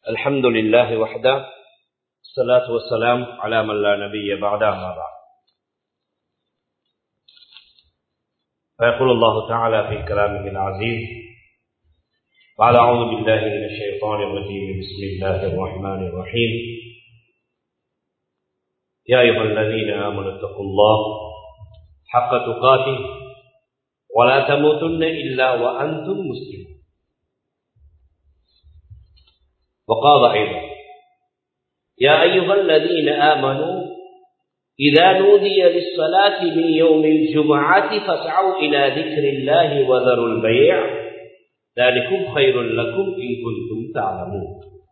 الحمد لله وحده الصلاة والسلام على من لا نبي بعده ما بعد فيقول الله تعالى في كلامه العزيز بعد أعوذ بالله من الشيطان الرجيم بسم الله الرحمن الرحيم يا أيها الذين آمنوا اتقوا الله حق تقاته ولا تموتن إلا وأنتم مسلمون وقال أيضا يا أيها الذين آمنوا إذا نودي للصلاة من يوم الجمعة فاسعوا إلى ذكر الله وذروا البيع ذلكم خير لكم إن كنتم تعلمون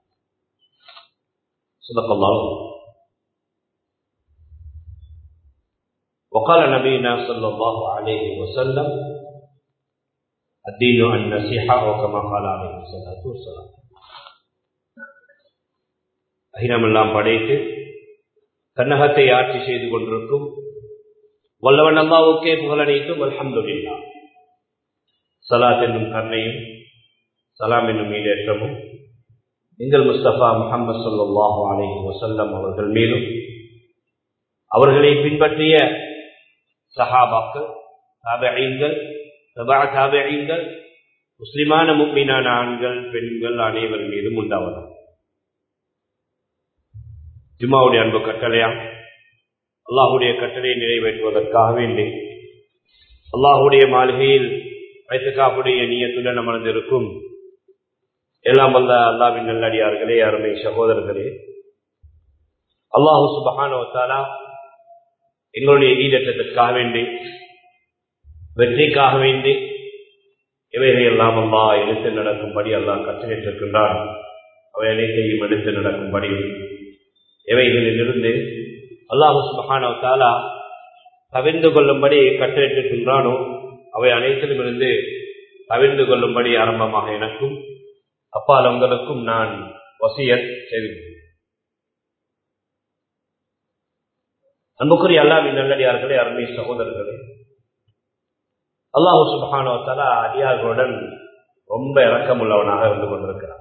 صدق الله وقال نبينا صلى الله عليه وسلم الدين النصيحة وكما قال عليه الصلاة والسلام அகிலமெல்லாம் படைத்து கண்ணகத்தை ஆட்சி செய்து கொண்டிருக்கும் வல்லவன் அல்லாவுக்கே புகழனைத்தும் அல்ஹம்துல்லா சலாத் என்னும் கண்ணையும் சலாம் என்னும் ஈடேற்றமும் எங்கள் முஸ்தபா முகமது சொல்லாஹு அலஹி வசல்லம் அவர்கள் மீதும் அவர்களை பின்பற்றிய சஹாபாக்கள் தாபகங்கள் சபா தாபகங்கள் முஸ்லிமான முக்மீனான ஆண்கள் பெண்கள் அனைவர் மீதும் உண்டாவதும் ஜும்மாவுடைய அன்பு கட்டளையா அல்லாஹுடைய கட்டளையை நிறைவேற்றுவதற்காக வேண்டி அல்லாஹுடைய மாளிகையில் வைத்தக்காப்புடைய நீயத்துடன் அமர்ந்திருக்கும் எல்லாம் வல்ல அல்லாவின் நல்லடியார்களே அருமை சகோதரர்களே அல்லாஹு சுபஹானவத்தாலா எங்களுடைய ஈடற்றத்திற்காக வேண்டி வெற்றிக்காக வேண்டி இவைகள் எல்லாம் அல்லா எடுத்து நடக்கும்படி அல்லாஹ் கட்டளையிட்டிருக்கின்றான் அவை அனைத்தையும் எடுத்து நடக்கும்படி இவைகளிலிருந்து அல்லாஹு சுபஹானவத்தாலா தவிர்ந்து கொள்ளும்படி கட்டளிட்டிருக்கின்றானோ அவை அனைத்திலும் இருந்து தவிர்ந்து கொள்ளும்படி ஆரம்பமாக எனக்கும் அப்பால் உங்களுக்கும் நான் வசியத் செய்து அன்புக்குரிய அல்லாவின் நல்லடியார்களே அருமை சகோதரர்களே அல்லாஹு சுபஹானவத்தாலா அடியார்களுடன் ரொம்ப இறக்கமுள்ளவனாக இருந்து கொண்டிருக்கிறான்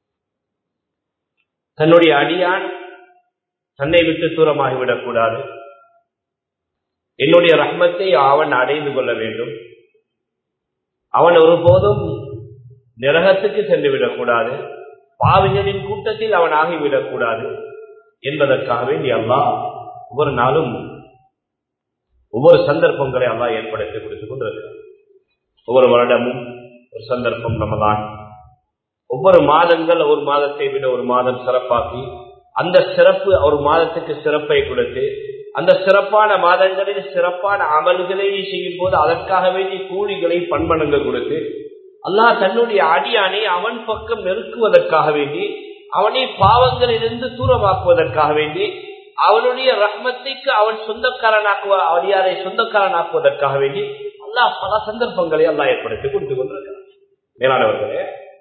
தன்னுடைய அடியான் தன்னை விட்டு தூரமாகிவிடக் கூடாது என்னுடைய ரஹ்மத்தை அவன் அடைந்து கொள்ள வேண்டும் அவன் ஒருபோதும் நிரகத்துக்கு சென்று விடக்கூடாது பாவிகளின் கூட்டத்தில் அவன் ஆகிவிடக்கூடாது என்பதற்காக வேண்டி அல்லா ஒவ்வொரு நாளும் ஒவ்வொரு சந்தர்ப்பங்களை அல்லா ஏற்படுத்தி கொடுத்துக் கொண்டிருக்கிறார் ஒவ்வொரு வருடமும் ஒரு சந்தர்ப்பம் நம்மதான் ஒவ்வொரு மாதங்கள் ஒரு மாதத்தை விட ஒரு மாதம் சிறப்பாக்கி அந்த சிறப்பு ஒரு மாதத்துக்கு சிறப்பை கொடுத்து அந்த சிறப்பான மாதங்களில் சிறப்பான அமல்களை செய்யும் போது அதற்காக வேண்டிய கூலிகளை பண்பனங்க கொடுத்து அல்லாஹ் தன்னுடைய அடியானை அவன் பக்கம் நெருக்குவதற்காக வேண்டி அவனை பாவங்களிலிருந்து தூரமாக்குவதற்காக வேண்டி அவனுடைய ரஹ்மத்தைக்கு அவன் சொந்தக்காரனாக்குவ அடியாரை சொந்தக்காரனாக்குவதற்காக வேண்டி அல்லாஹ் பல சந்தர்ப்பங்களை அல்லாஹ் ஏற்படுத்தி கொடுத்து கொண்டிருக்கிறார் மேலானவர்களே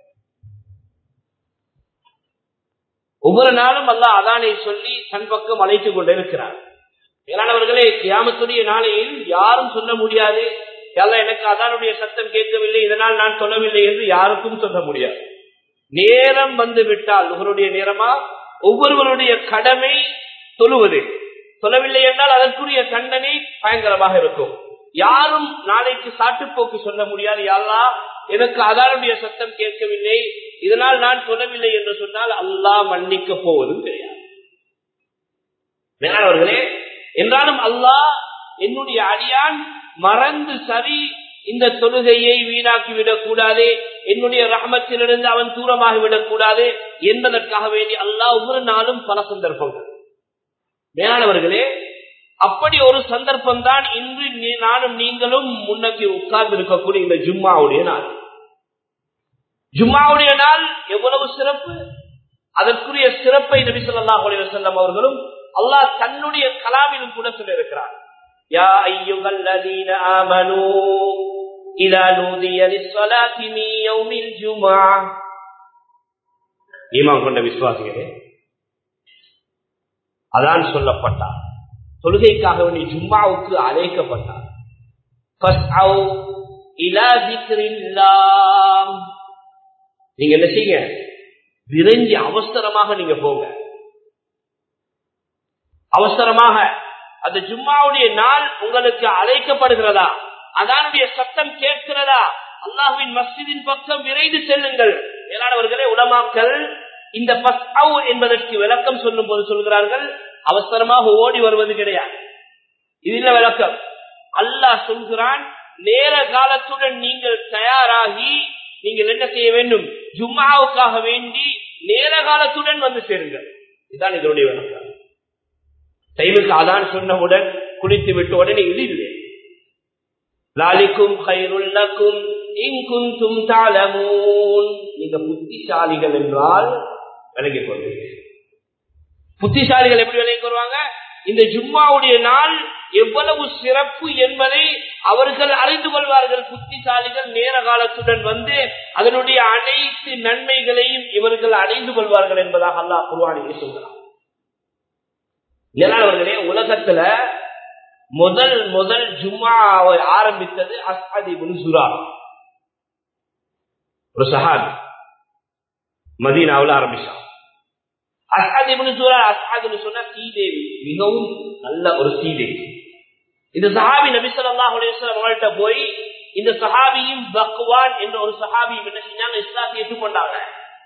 ஒவ்வொரு நாளும் அல்ல அதானை சொல்லி தன் பக்கம் அழைத்துக் கொண்டிருக்கிறார் மேலானவர்களே கியாமத்துடைய நாளையில் யாரும் சொல்ல முடியாது எல்லாம் எனக்கு அதானுடைய சத்தம் கேட்கவில்லை இதனால் நான் சொல்லவில்லை என்று யாருக்கும் சொல்ல முடியாது நேரம் வந்து விட்டால் உங்களுடைய நேரமா ஒவ்வொருவருடைய கடமை தொழுவது சொல்லவில்லை என்றால் அதற்குரிய தண்டனை பயங்கரமாக இருக்கும் யாரும் நாளைக்கு சாட்டுப்போக்கு சொல்ல முடியாது யாரா எனக்கு அதானுடைய சத்தம் கேட்கவில்லை இதனால் நான் சொல்லவில்லை என்று சொன்னால் அல்லாஹ் மன்னிக்க போவதும் கிடையாது மேலானவர்களே என்றாலும் அல்லாஹ் என்னுடைய அடியான் மறந்து சரி இந்த தொழுகையை வீணாக்கி விடக்கூடாது என்னுடைய ரஹமத்திலிருந்து அவன் தூரமாகி விடக்கூடாது என்பதற்காக வேண்டி அல்லாஹ் ஒவ்வொரு நாளும் பல சந்தர்ப்பங்கள் மேலானவர்களே அப்படி ஒரு சந்தர்ப்பம் தான் இன்று நானும் நீங்களும் முன்னோக்கி உட்கார்ந்து இருக்கக்கூடிய இந்த ஜும்மாவுடைய நாள் ஜும்மாவுடைய நாள் எவ்வளவு சிறப்பு அதற்குரிய சிறப்பை நபி சொல்லா செல்லம் அவர்களும் அல்லாஹ் தன்னுடைய கலாமிலும் கூட சொல்லியிருக்கிறார் யா ஐயுகல்லதீன ஆமனூ இதா நூதிய லிஸ்ஸலாத்தி மீ யௌமில் ஜும்ஆ ஈமான் கொண்ட விசுவாசிகளே அதான் சொல்லப்பட்டார் தொழுகைக்காக வேண்டிய ஜும்மாவுக்கு அழைக்கப்பட்டார் இலா திக்ரில்லாம் நீங்க என்ன செய்யுங்க விரைஞ்சி அவசரமாக நீங்க போங்க அவசரமாக அந்த ஜும்மாவுடைய நாள் உங்களுக்கு அழைக்கப்படுகிறதா அதானுடைய சத்தம் கேட்கிறதா அல்லாஹுவின் மஸ்ஜிதின் பக்கம் விரைந்து செல்லுங்கள் மேலானவர்களே உலமாக்கல் இந்த பஸ்அவு என்பதற்கு விளக்கம் சொல்லும் போது சொல்கிறார்கள் அவசரமாக ஓடி வருவது கிடையாது இதுல விளக்கம் அல்லாஹ் சொல்கிறான் நேர காலத்துடன் நீங்கள் தயாராகி நீங்கள் என்ன செய்ய வேண்டும் ஜும்மாவுக்காக வேண்டி நேர காலத்துடன் வந்து சேருங்கள் இதுதான் இதனுடைய விளக்கம் டைமுக்கு அதான் சொன்னவுடன் குளித்து விட்ட உடனே இது இல்லை லாலிக்கும் கைருள்ளக்கும் இங்குந்தும் தாளமூன் நீங்க புத்திசாலிகள் என்றால் விலகிக் கொள்வீங்க புத்திசாலிகள் எப்படி விலகிக் கொள்வாங்க இந்த ஜும்மாவுடைய நாள் எவ்வளவு சிறப்பு என்பதை அவர்கள் அறிந்து கொள்வார்கள் புத்திசாலிகள் நேர காலத்துடன் வந்து அதனுடைய அனைத்து நன்மைகளையும் இவர்கள் அடைந்து கொள்வார்கள் என்பதாக அல்லாஹ் குர்வானிலே சொல்கிறார் அவர்களே உலகத்துல முதல் முதல் ஜும்மாவை ஆரம்பித்தது அஸ்ஹாதி சுரா ஒரு சஹாபி மதீனாவில் ஆரம்பிச்சான் அஸ்ஹாதி சுரா அஸ்ஹாதுன்னு சொன்னா ஸ்ரீதேவி மிகவும் நல்ல ஒரு ஸ்ரீதேவி இந்த சஹாபி நபி ஸல்லல்லாஹு அலைஹி வஸல்லம் அவங்கள்ட்ட போய் இந்த சஹாபியும் பக்வான் என்ற ஒரு சஹாபியும் என்ன செஞ்சாங்க இஸ்லாத்தை ஏற்றுக்கொண்டாங்க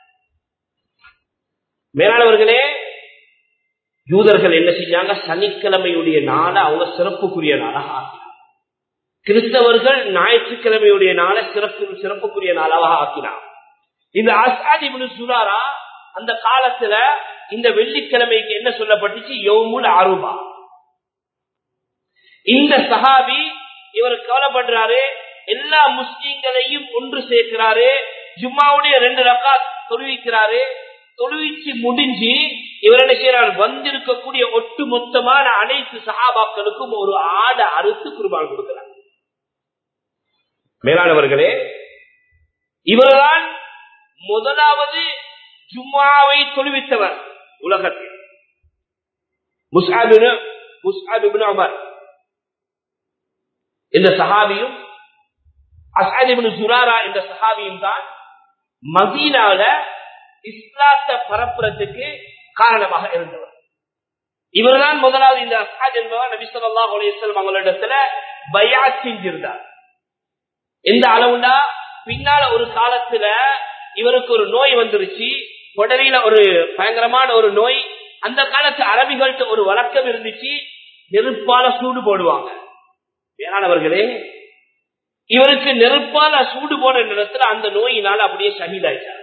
மேலானவர்களே யூதர்கள் என்ன செஞ்சாங்க சனிக்கிழமையுடைய நாளை அவங்க சிறப்புக்குரிய நாளாக ஆக்கினாங்க கிறிஸ்தவர்கள் ஞாயிற்றுக்கிழமையுடைய நாளை சிறப்பு சிறப்புக்குரிய நாளாக ஆக்கினாங்க இந்த அசாதி சுராரா அந்த காலத்துல இந்த வெள்ளிக்கிழமைக்கு என்ன சொல்லப்பட்டுச்சு யவுமுல் அருபா இந்த சஹாபி இவர் கவலைப்படுறாரு எல்லா முஸ்லீம்களையும் ஒன்று சேர்க்கிறாரு ஜும்மாவுடைய ரெண்டு ரக்காத் தொழுவிக்கிறாரு தொழுவிச்சு முடிஞ்சு இவர் என்ன செய்யறார் வந்திருக்கக்கூடிய ஒட்டு மொத்தமான அனைத்து சகாபாக்களுக்கும் ஒரு ஆடை அறுத்து குருபான் கொடுக்கிறார் மேலானவர்களே இவர்தான் முதலாவது ஜும்மாவை தொழுவித்தவர் உலகத்தில் முஸ்ஹாபின் முஸ்ஹாபின் அமர் இந்த சஹாபியும் அசாதிபின் சுராரா என்ற சஹாபியும் தான் மதீனால இஸ்லாத்தை பரப்புறதுக்கு காரணமாக இருந்தவர் இவர்தான் முதலாவது இந்த அசாத் என்பவர் நபி சொல்லா அலையம் அவங்களிடத்துல பயா செஞ்சிருந்தார் எந்த அளவுனா பின்னால ஒரு காலத்துல இவருக்கு ஒரு நோய் வந்துருச்சு உடலில ஒரு பயங்கரமான ஒரு நோய் அந்த காலத்து அரபிகள்கிட்ட ஒரு வழக்கம் இருந்துச்சு நெருப்பால சூடு போடுவாங்க வேளாணவர்களே இவருக்கு நெருப்பால சூடு போன நேரத்தில் அந்த நோயினால் அப்படியே ஷஹீதாயிட்டார்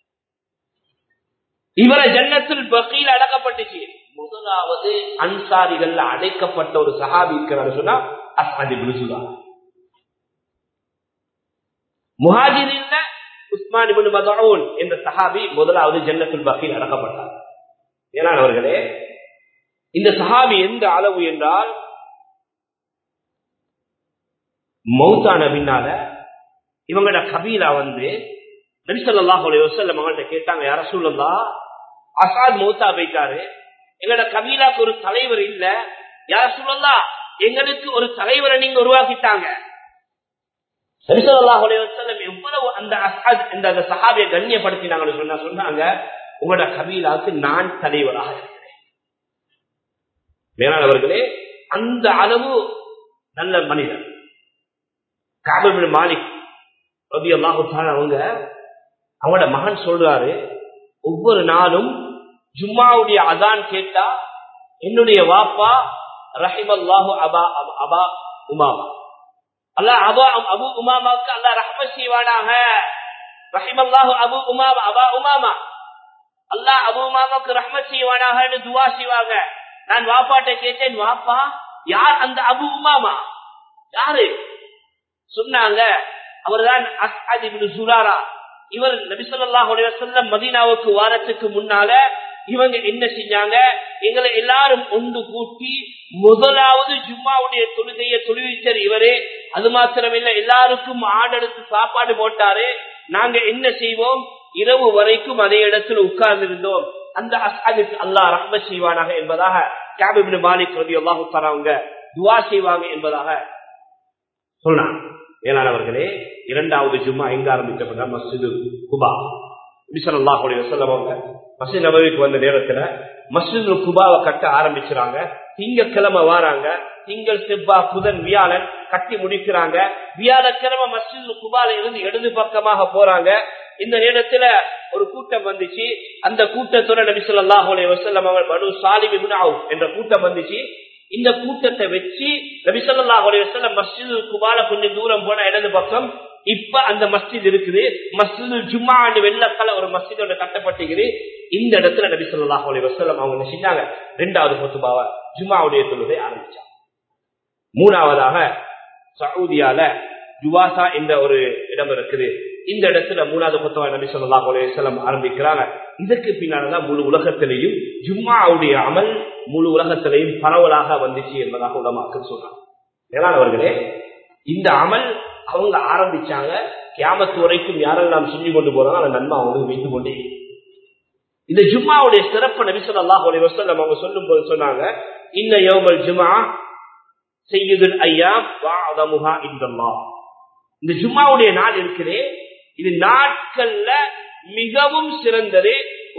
இவரை ஜன்னத்தில் பகையில் அடக்கப்பட்டுச்சு முதலாவது அன்சாரிகள் அடைக்கப்பட்ட ஒரு சஹாபி இருக்கிறார் சொன்னா அஸ்மதி புலுசுலா முஹாஜிரில் உஸ்மான் இபின் மதூன் என்ற சஹாபி முதலாவது ஜன்னத்துல் பகையில் அடக்கப்பட்டார் ஏனானவர்களே இந்த சஹாபி எந்த அளவு என்றால் மௌத்தான பின்னால இவங்களோட கபீலா வந்து நபிசல்லாஹ் வசல்லம் அவங்கள்ட்ட கேட்டாங்க யார சொல்லலா அசாத் மௌத்தா போயிட்டாரு எங்களோட கபீலாக்கு ஒரு தலைவர் இல்ல யார சொல்லலா எங்களுக்கு ஒரு தலைவரை நீங்க உருவாக்கிட்டாங்க நபிசல்லாஹ் வசல்லம் எவ்வளவு அந்த அசாத் இந்த அந்த சஹாபிய கண்ணியப்படுத்தினாங்கன்னு சொன்னா சொன்னாங்க உங்களோட கபீலாக்கு நான் தலைவராக இருக்கிறேன் மேலானவர்களே அந்த அளவு நல்ல மனிதர் காபிபின் மாலிக் ரபி அல்லாஹு அவங்க அவங்களோட மகன் சொல்றாரு ஒவ்வொரு நாளும் ஜும்மாவுடைய அதான் கேட்டா என்னுடைய வாப்பா ரஹிம் அல்லாஹு அபா அபா உமாமா அல்ல அபா அபு உமாமாவுக்கு அல்ல ரஹ்ம செய்வானாக ரஹிம் அல்லாஹு அபு உமாமா அபா உமாமா அல்லாஹ் அபு உமாமாவுக்கு ரஹ்ம செய்வானாக துவா செய்வாங்க நான் வாப்பாட்ட கேட்டேன் வாப்பா யார் அந்த அபு உமாமா யாரு சொன்னாங்க அவர்தான் சுராரா இவர் நபிசல்லாஹ் செல்லம் மதீனாவுக்கு வாரத்துக்கு முன்னால இவங்க என்ன செஞ்சாங்க எங்களை எல்லாரும் ஒன்று கூட்டி முதலாவது ஜும்மாவுடைய தொழுகைய தொழுவிச்சர் இவரே அது மாத்திரமில்லை எல்லாருக்கும் ஆடெடுத்து சாப்பாடு போட்டாரு நாங்க என்ன செய்வோம் இரவு வரைக்கும் அதே இடத்துல உட்கார்ந்து இருந்தோம் அந்த அசாதிக்கு அல்லாஹ் ரஹ்ம செய்வானாக என்பதாக கேபிபின் மாலிக் ரவி அல்லாஹு அவங்க துவா செய்வாங்க என்பதாக சொன்னாங்க மேலானவர்களே இரண்டாவது ஜும்மா எங்க ஆரம்பிக்கப்பட்ட மஸ்ஜிது குபா நபிசல்லாஹுடைய வசல்லவங்க மசித் நபவிக்கு வந்த நேரத்துல மஸ்ஜித் குபாவை கட்ட ஆரம்பிச்சுறாங்க திங்கக்கிழமை வாராங்க திங்கள் செவ்வா புதன் வியாழன் கட்டி முடிக்கிறாங்க வியாழக்கிழமை மஸ்ஜித் குபால இருந்து இடது பக்கமாக போறாங்க இந்த நேரத்துல ஒரு கூட்டம் வந்துச்சு அந்த கூட்டத்தோட நபி சொல்லாஹு வசல்லம் அவர் பனு சாலிம் என்ற கூட்டம் வந்துச்சு இந்த கூட்டத்தை வச்சு நபி சொல்லாஹு வசல்லம் மஸ்ஜித் குபால கொஞ்சம் தூரம் போன இடது பக்கம் இப்ப அந்த மஸ்ஜித் இருக்குது மஸ்ஜிது ஜும்மா வெள்ளக்கல ஒரு மஸ்ஜித் ஒன்று கட்டப்பட்டிருக்குது இந்த இடத்துல நபி சொல்லாஹ் அலி வசல்லம் அவங்க என்ன செஞ்சாங்க ரெண்டாவது கொத்துபாவ ஜும்மாவுடைய தொழுகை ஆரம்பிச்சாங்க மூணாவதாக சவுதியால ஜுவாசா என்ற ஒரு இடம் இருக்குது இந்த இடத்துல மூணாவது கொத்தவா நபி சொல்லாஹ் அலி வசல்லம் ஆரம்பிக்கிறாங்க இதற்கு பின்னால்தான் முழு உலகத்திலையும் ஜும்மாவுடைய அமல் முழு உலகத்திலையும் பரவலாக வந்துச்சு என்பதாக உலமாக்கள் சொல்றாங்க மேலானவர்களே இந்த அமல் அவங்க ஆரம்பிச்சாங்க கியாமத்து வரைக்கும் யாரெல்லாம் செஞ்சு கொண்டு போறாங்க அந்த நன்மை அவங்களுக்கு வைத்துக் கொண்டே இந்த ஜும்மாவுடைய சிறப்பு நபிசல் அல்லாஹ் வசல்லம் அவங்க சொல்லும் போது சொன்னாங்க இந்த யோமல் ஜுமா செய்யுதல் ஐயா வாதமுகா இந்தல்லா இந்த ஜும்மாவுடைய நாள் இருக்குதே இது நாட்கள்ல மிகவும் சிறந்தது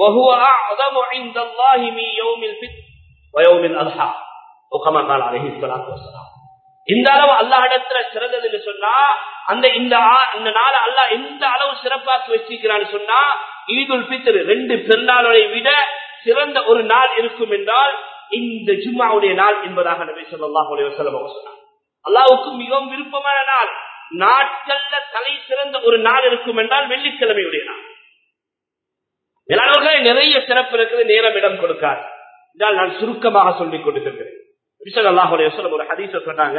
இந்த அளவு அல்லாஹிடத்துல சிறந்ததுன்னு சொன்னா அந்த இந்த இந்த நாளை அல்லா எந்த அளவு சிறப்பாக்கி வச்சிருக்கிறான்னு சொன்னா ஈதுல் பித்தர் ரெண்டு பெருநாளை விட சிறந்த ஒரு நாள் இருக்கும் என்றால் இந்த ஜும்மாவுடைய நாள் என்பதாக நபி சொல்லாஹ் சொன்னார் அல்லாவுக்கு மிகவும் விருப்பமான நாள் நாட்கள்ல தலை சிறந்த ஒரு நாள் இருக்கும் என்றால் வெள்ளிக்கிழமையுடைய நாள் எல்லாருக்கும் நிறைய சிறப்பு இருக்குது நேரம் இடம் கொடுக்காது இதால் நான் சுருக்கமாக சொல்லிக் கொண்டிருக்கிறேன் ஒரு ஹதீச சொன்னாங்க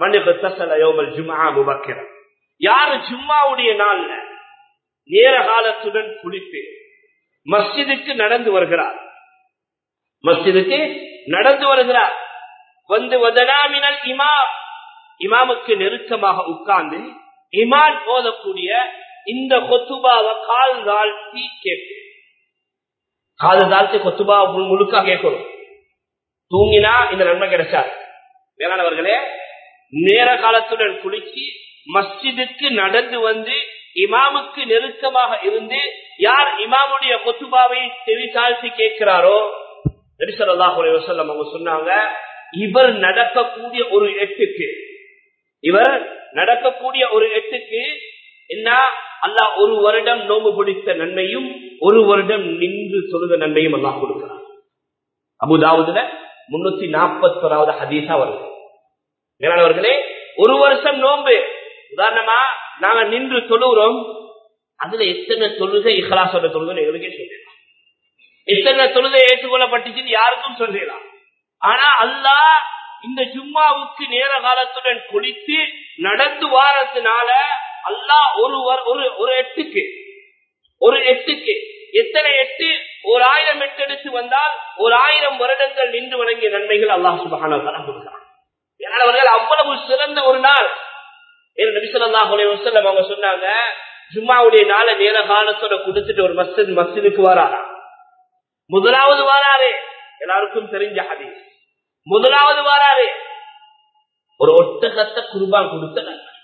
யாரு ஜும்மாவுடைய நாள்ல நேர காலத்துடன் குளித்து மஸ்ஜிதுக்கு நடந்து வருகிறார் மஸ்ஜிதுக்கு நடந்து வருகிறார் வந்து வதனாமினல் இமாம் இமாமுக்கு நெருக்கமாக உட்கார்ந்து இமான் ஓதக்கூடிய இந்த கொத்துபாவை கால் தாழ்த்தி கேட்பேன் காது தாழ்த்தி கொத்துபா முழுக்கா கேட்கணும் தூங்கினா இந்த நன்மை கிடைச்சார் வேளாணவர்களே நேர காலத்துடன் குளிச்சு மஸ்ஜிதுக்கு நடந்து வந்து இமாமுக்கு நெருக்கமாக இருந்து யார் இமாமுடைய கொத்துபாவை செவி தாழ்த்தி கேட்கிறாரோ நரிசல்லாஹ் வசல்லம் அவங்க சொன்னாங்க இவர் நடக்கக்கூடிய ஒரு எட்டுக்கு இவர் நடக்கக்கூடிய ஒரு எட்டுக்கு என்ன அல்லாஹ் ஒரு வருடம் நோம்பு பிடித்த நன்மையும் ஒரு வருடம் நின்று சொல்லுத நன்மையும் அல்லாஹ் கொடுக்கிறார் அபுதாவுதுல முன்னூத்தி நாற்பத்தோராவது ஹதீஸா வருது மேலானவர்களே ஒரு வருஷம் நோம்பு உதாரணமா நாங்க நின்று தொழுகிறோம் அதுல எத்தனை தொழுகை இஹலாசோட தொழுகை எங்களுக்கே சொல்லிடலாம் எத்தனை தொழுகை ஏற்றுக்கொள்ளப்பட்டுச்சுன்னு யாருக்கும் சொல்லிடலாம் ஆனா அல்லாஹ் இந்த ஜும்மாவுக்கு நேர காலத்துடன் குளித்து நடந்து வாரத்தினால அல்லாஹ் ஒரு ஒரு ஒரு எட்டுக்கு ஒரு எட்டுக்கு எத்தனை எட்டு ஒரு ஆயிரம் எட்டு எடுத்து வந்தால் ஒரு ஆயிரம் வருடங்கள் நின்று வணங்கிய நன்மைகள் அல்லாஹ் சுபகான கொடுக்கிறான் அவர்கள் அவ்வளவு சிறந்த ஒரு நாள் நபிசல்லாஹ் வசல்லம் அவங்க சொன்னாங்க ஜும்மாவுடைய நாளை நேர காலத்தோட கொடுத்துட்டு ஒரு மஸ்ஜித் மஸ்ஜிதுக்கு வராரா முதலாவது வாராரு எல்லாருக்கும் தெரிஞ்ச ஹதீஸ் முதலாவது வாராரு ஒரு ஒட்டகத்தை குருபான் கொடுத்த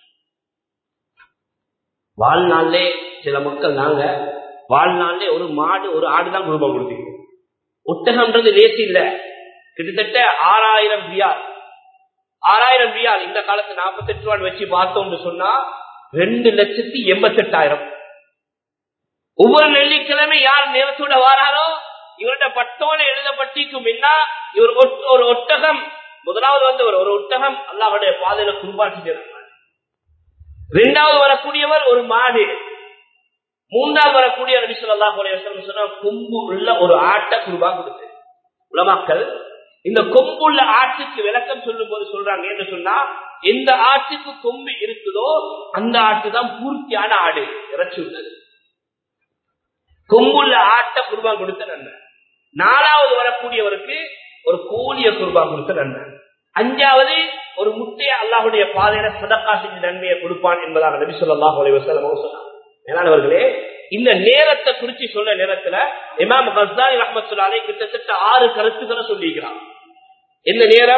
வாழ்நாள்லே சில மக்கள் நாங்க வாழ்நாள்லே ஒரு மாடு ஒரு ஆடுதான் குருபான் கொடுத்தீங்க ஒட்டகம்ன்றது லேசி இல்ல கிட்டத்தட்ட ஆறாயிரம் ரியால் ஆறாயிரம் ரியால் இந்த காலத்து நாற்பத்தி எட்டு ரூபாய் வச்சு பார்த்தோம்னு சொன்னா ரெண்டு லட்சத்தி எண்பத்தி எட்டாயிரம் ஒவ்வொரு வெள்ளிக்கிழமை யார் நேரத்தோட வாராரோ இவருடைய பட்டோல எழுதப்பட்டிருக்கும் என்ன இவர் ஒரு ஒட்டகம் முதலாவது வந்து ஒரு ஒட்டகம் அல்லாவுடைய பாதையில குருபாட்டி இரண்டாவது வரக்கூடியவர் ஒரு மாடு மூன்றாவது வரக்கூடிய நபி ஸல்லல்லாஹு அலைஹி வஸல்லம் சொன்ன கொம்பு உள்ள ஒரு ஆட்டை குர்பா கொடுத்து உலமாக்கள் இந்த கொம்புள்ள ஆட்டுக்கு விளக்கம் சொல்லும் போது சொல்றாங்க என்ன சொன்னா எந்த ஆட்டுக்கு கொம்பு இருக்குதோ அந்த ஆட்டு தான் பூர்த்தியான ஆடு இறைச்சி உள்ளது கொம்புள்ள ஆட்டை குர்பான் கொடுத்த நன்மை நாலாவது வரக்கூடியவருக்கு ஒரு கோழிய குர்பான் கொடுத்த நன்மை அஞ்சாவது ஒரு முட்டையை அல்லாஹுடைய பாதையில சதக்கா செஞ்ச நன்மையை கொடுப்பான் என்பதாக நபி சொல்லாஹ் அலைவசலம் சொன்னார் மேலானவர்களே இந்த நேரத்தை குறிச்சு சொல்ற நேரத்துல இமாம் ஹஸ்தானி ரஹமத்துல்லாலே கிட்டத்தட்ட ஆறு கருத்துக்களை சொல்லியிருக்கிறான் இந்த நேரம்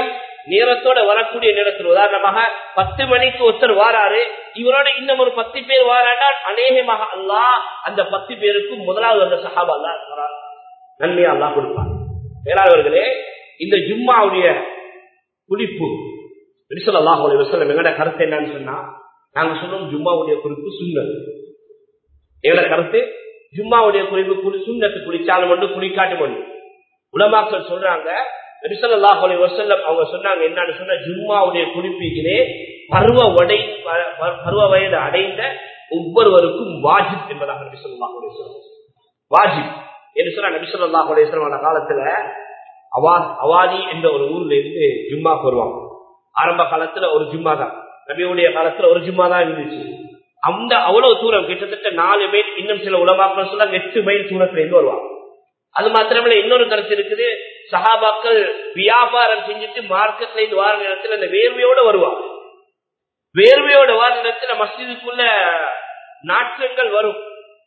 நேரத்தோட வரக்கூடிய நேரத்தில் உதாரணமாக பத்து மணிக்கு ஒருத்தர் வாராரு இவரோட இன்னும் ஒரு பத்து பேர் வாராண்டா அநேகமாக அல்லாஹ் அந்த பத்து பேருக்கும் முதலாவது அந்த சஹாபா அல்லா இருக்கிறார் நன்மையா அல்லா கொடுப்பார் வேளாளர்களே இந்த ஜும்மாவுடைய குளிப்பு விரிசல்லாஹ் வசல்லம் எங்கட கருத்து என்னன்னு சொன்னா நாங்க சொல்றோம் ஜும்மாவுடைய குறிப்பு சுண்ணல் எங்கட கருத்து ஜும்மாவுடைய குறிப்பு குளி சுண்ணத்து குளிச்சாலும் ஒன்று குளிக்காட்டும் ஒன்று உலமாக்கள் சொல்றாங்க ரிசல்லாஹ் வசல்லம் அவங்க சொன்னாங்க என்னன்னு சொன்னா ஜும்மாவுடைய குளிப்பிலே பருவ உடை பருவ வயது அடைந்த ஒவ்வொருவருக்கும் வாஜிப் என்பதாக நபிசல்லாஹ் வாஜிப் என்று சொன்னா நபிசல்லாஹ் அலேஸ்வரமான காலத்துல அவா அவாதி என்ற ஒரு ஊர்ல இருந்து ஜும்மாக்கு வருவாங்க ஆரம்ப காலத்துல ஒரு ஜும்மா தான் நபியுடைய காலத்துல ஒரு ஜும்மா தான் இருந்துச்சு அந்த அவ்வளவு தூரம் கிட்டத்தட்ட நாலு மைல் இன்னும் சில உலமாக்கள் சொன்னாங்க எட்டு மைல் தூரத்துல இருந்து வருவாங்க அது மாத்திரமல்ல இன்னொரு கருத்து இருக்குது சஹாபாக்கள் வியாபாரம் செஞ்சுட்டு மார்க்கெட்ல இருந்து வார நேரத்தில் அந்த வேர்வையோட வருவாங்க வேர்வையோட வார நேரத்தில் மஸ்ஜிதுக்குள்ள நாற்றங்கள் வரும்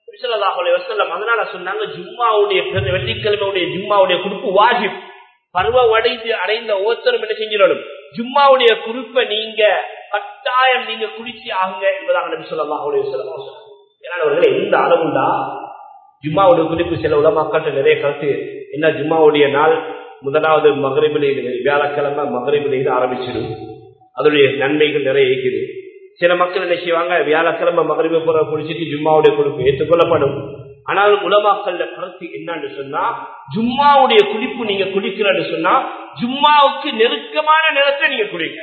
அதனால சொன்னாங்க ஜும்மாவுடைய வெள்ளிக்கிழமையுடைய ஜும்மாவுடைய குறிப்பு வாஜிப் பருவ அடைந்து அடைந்த ஓத்தரம் என்ன செஞ்சிடணும் ஜும்மாவுடைய குறிப்பை நீங்க கட்டாயம் நீங்க குளிச்சு ஆகுங்க என்பதாக நபி சொல்லலாம் ஏன்னா எந்த அளவுண்டா ஜும்மாவுடைய குறிப்பு சில உலமாக்கள்கிட்ட நிறைய கருத்து என்ன ஜும்மாவுடைய நாள் முதலாவது மகரிபிலே வியாழக்கிழமை மகரிபிலே ஆரம்பிச்சிடும் அதனுடைய நன்மைகள் நிறைய இருக்குது சில மக்கள் என்ன செய்வாங்க வியாழக்கிழமை மகரிபு புற குளிச்சுட்டு ஜும்மாவுடைய குறிப்பு ஏற்றுக்கொள்ளப்படும் ஆனால் உலமாக்கல்ல கருத்து என்னன்னு சொன்னா ஜும்மாவுடைய குளிப்பு நீங்க குளிக்கிறன்னு சொன்னா ஜும்மாவுக்கு நெருக்கமான நேரத்தை நீங்க குளிங்க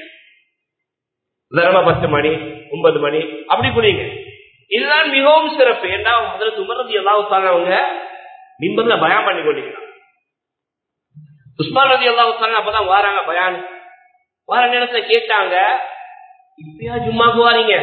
தர்ம பத்து மணி ஒன்பது மணி அப்படி குளிங்க இதுதான் மிகவும் சிறப்பு ஏன்னா அதற்கு உமரது எல்லாத்தாங்க அவங்க மிம்பர்ல பயான் பண்ணி கொண்டிருக்கிறாங்க உஸ்மான் ரதி எல்லாத்தாங்க அப்பதான் வாராங்க பயான் வார நேரத்துல கேட்டாங்க இப்பயா ஜும்மாக்கு வாரீங்க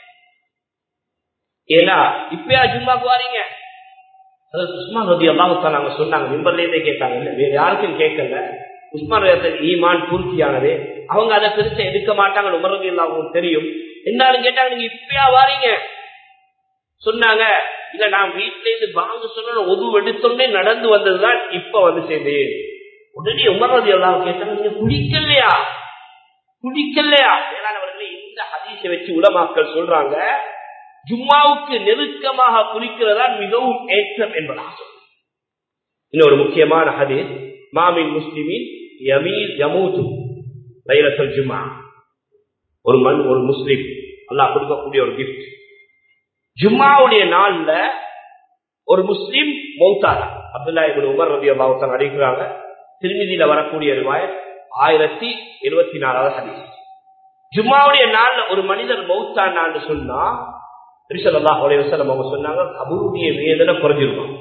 ஏன்னா இப்பயா ஜும்மாக்கு வாரீங்க அதாவது உஸ்மான் ரதி அல்லாஹால அவங்க சொன்னாங்க மிம்பர்ல இருந்தே கேட்டாங்க இல்ல வேற யாருக்கும் கேட்கல உஸ்மான் ரதத்துக்கு ஈமான் பூர்த்தியானது அவங்க அதை பெருசா எடுக்க மாட்டாங்க உமரது இல்லாம தெரியும் இருந்தாலும் கேட்டாங்க நீங்க இப்பயா வாரீங்க சொன்னாங்க இல்ல நான் வீட்டுல இருந்து பாங்கு சொன்ன ஒது எடுத்தோடனே நடந்து வந்ததுதான் இப்ப வந்து சேர்ந்தேன் உடனே உமரது எல்லாம் கேட்டாங்க நீங்க குடிக்கலையா குடிக்கலையா வேளாண் இந்த ஹதீஸை வச்சு உலமாக்கள் சொல்றாங்க ஜும்மாவுக்கு நெருக்கமாக குறிக்கிறதா மிகவும் ஏற்றம் என்பதாக இன்னொரு முக்கியமான ஹதீஸ் மாமின் முஸ்லிமின் யமீர் யமூது லைலத்தல் ஜும்மா ஒரு மண் ஒரு முஸ்லிம் அல்லாஹ் கொடுக்கக்கூடிய ஒரு கிஃப்ட் ஜும்மாவுடைய நாள்ல ஒரு முஸ்லிம் மௌத்தாரா அப்துல்லா இபின் உமர் ரவி அல்லாஹான் அடிக்கிறாங்க திருமதியில வரக்கூடிய ரூபாய் ஆயிரத்தி இருபத்தி நாலாவது ஹதீஸ் ஜும்மாவுடைய நாள்ல ஒரு மனிதர் மௌத்தான்னு சொன்னா ரிசல்லாஹ் அலைவசலம் அவங்க சொன்னாங்க கபருடைய வேதனை குறைஞ்சிருக்கும்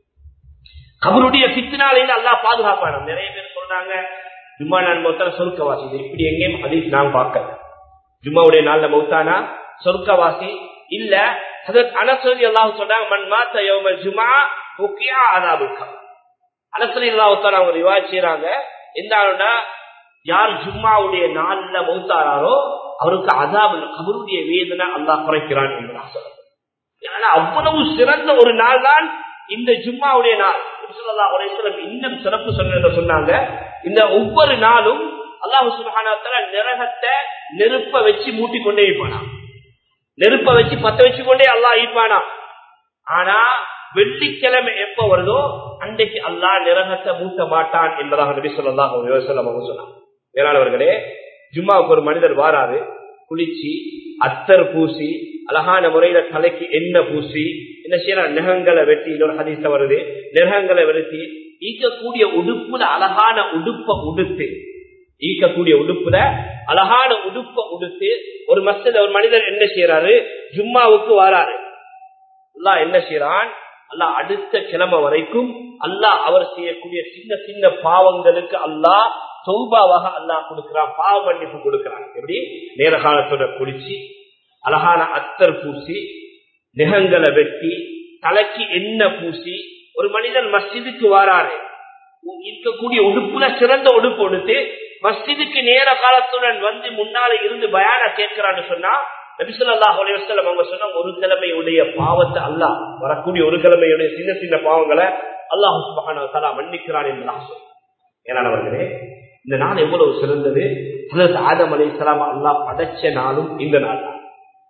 கபருடைய பித்தினாலேருந்து அல்லா பாதுகாப்பான நிறைய பேர் சொல்றாங்க ஜும்மா நாள் மௌத்தான சொர்க்கவாசி இப்படி எங்கேயும் ஹதீஸ் நான் பார்க்கல ஜும்மாவுடைய நாள்ல மௌத்தானா சொர்க்கவாசி இல்ல அனசரி அல்லாஹ் சொல்றாங்க மண் மாத்த யோமல் ஜுமா முக்கியா அதாபுக்கா அனசரி அல்லாஹால அவங்க ரிவாஜ் செய்யறாங்க எந்த ஆளுனா யார் ஜும்மாவுடைய நாள்ல மௌத்தாராரோ அவருக்கு அதாபு கபருடைய வேதனை அல்லாஹ் குறைக்கிறான் என்பதாக சொல்றாங்க அவ்வளவு சிறந்த ஒரு நாள் தான் இந்த ஜும்மாவுடைய நாள் இன்னும் சிறப்பு சொன்ன சொன்னாங்க இந்த ஒவ்வொரு நாளும் அல்லாஹு சுபஹானத்தால நிரகத்தை நெருப்ப வச்சு மூட்டி கொண்டே இருப்பானா நெருப்ப வச்சு பத்த வச்சு கொண்டே அல்லாஹ் இருப்பானா ஆனா வெள்ளிக்கிழமை எப்ப வருதோ அன்றைக்கு அல்லாஹ் நிரகத்தை மூட்ட மாட்டான் என்பதாக நபி சொல்லலாம் அவங்க சொன்னாங்க வேளாளர்களே ஜும்மாவுக்கு ஒரு மனிதர் வாராரு குளிச்சு அத்தர் பூசி அழகான முறையில தலைக்கு எண்ணெய் பூசி என்ன செய்யற நெகங்களை வெட்டி இன்னொரு ஹதீச வருது நெகங்களை வெளுத்தி ஈக்கக்கூடிய உடுப்புல அழகான உடுப்ப உடுத்து ஈக்கக்கூடிய உடுப்புல அழகான உடுப்ப உடுத்து ஒரு மஸ்ஜித் ஒரு மனிதர் என்ன செய்யறாரு ஜும்மாவுக்கு வாராரு அல்லா என்ன செய்யறான் அல்லாஹ் அடுத்த கிழமை வரைக்கும் அல்லாஹ் அவர் செய்யக்கூடிய சின்ன சின்ன பாவங்களுக்கு அல்லாஹ் சௌபாவாக அல்லாஹ் கொடுக்கிறான் பாவ மன்னிப்பு கொடுக்கிறான் எப்படி நேர காலத்தோட குளிச்சு அழகான அத்தர் பூசி நிகங்களை வெட்டி தலைக்கு எண்ணெய் பூசி ஒரு மனிதன் மஸ்ஜிதுக்கு வாராரு இருக்கக்கூடிய உடுப்புல சிறந்த உடுப்பு எடுத்து மஸ்ஜிதுக்கு நேர காலத்துடன் வந்து முன்னால இருந்து பயான கேட்கிறான்னு சொன்னா நபிசுல்லாஹ் அலைவசல்லம் அவங்க சொன்னா ஒரு கிழமையுடைய பாவத்தை அல்லாஹ் வரக்கூடிய ஒரு கிழமையுடைய சின்ன சின்ன பாவங்களை அல்லாஹ் சுபஹான தலா மன்னிக்கிறான் என்பதாக சொன்னார் ஏனானவர்களே இந்த நாள் எவ்வளவு சிறந்தது ஹசரத் ஆதம் அலைசலாம் அல்லாஹ் படைச்ச நாளும் இந்த நாள் தான்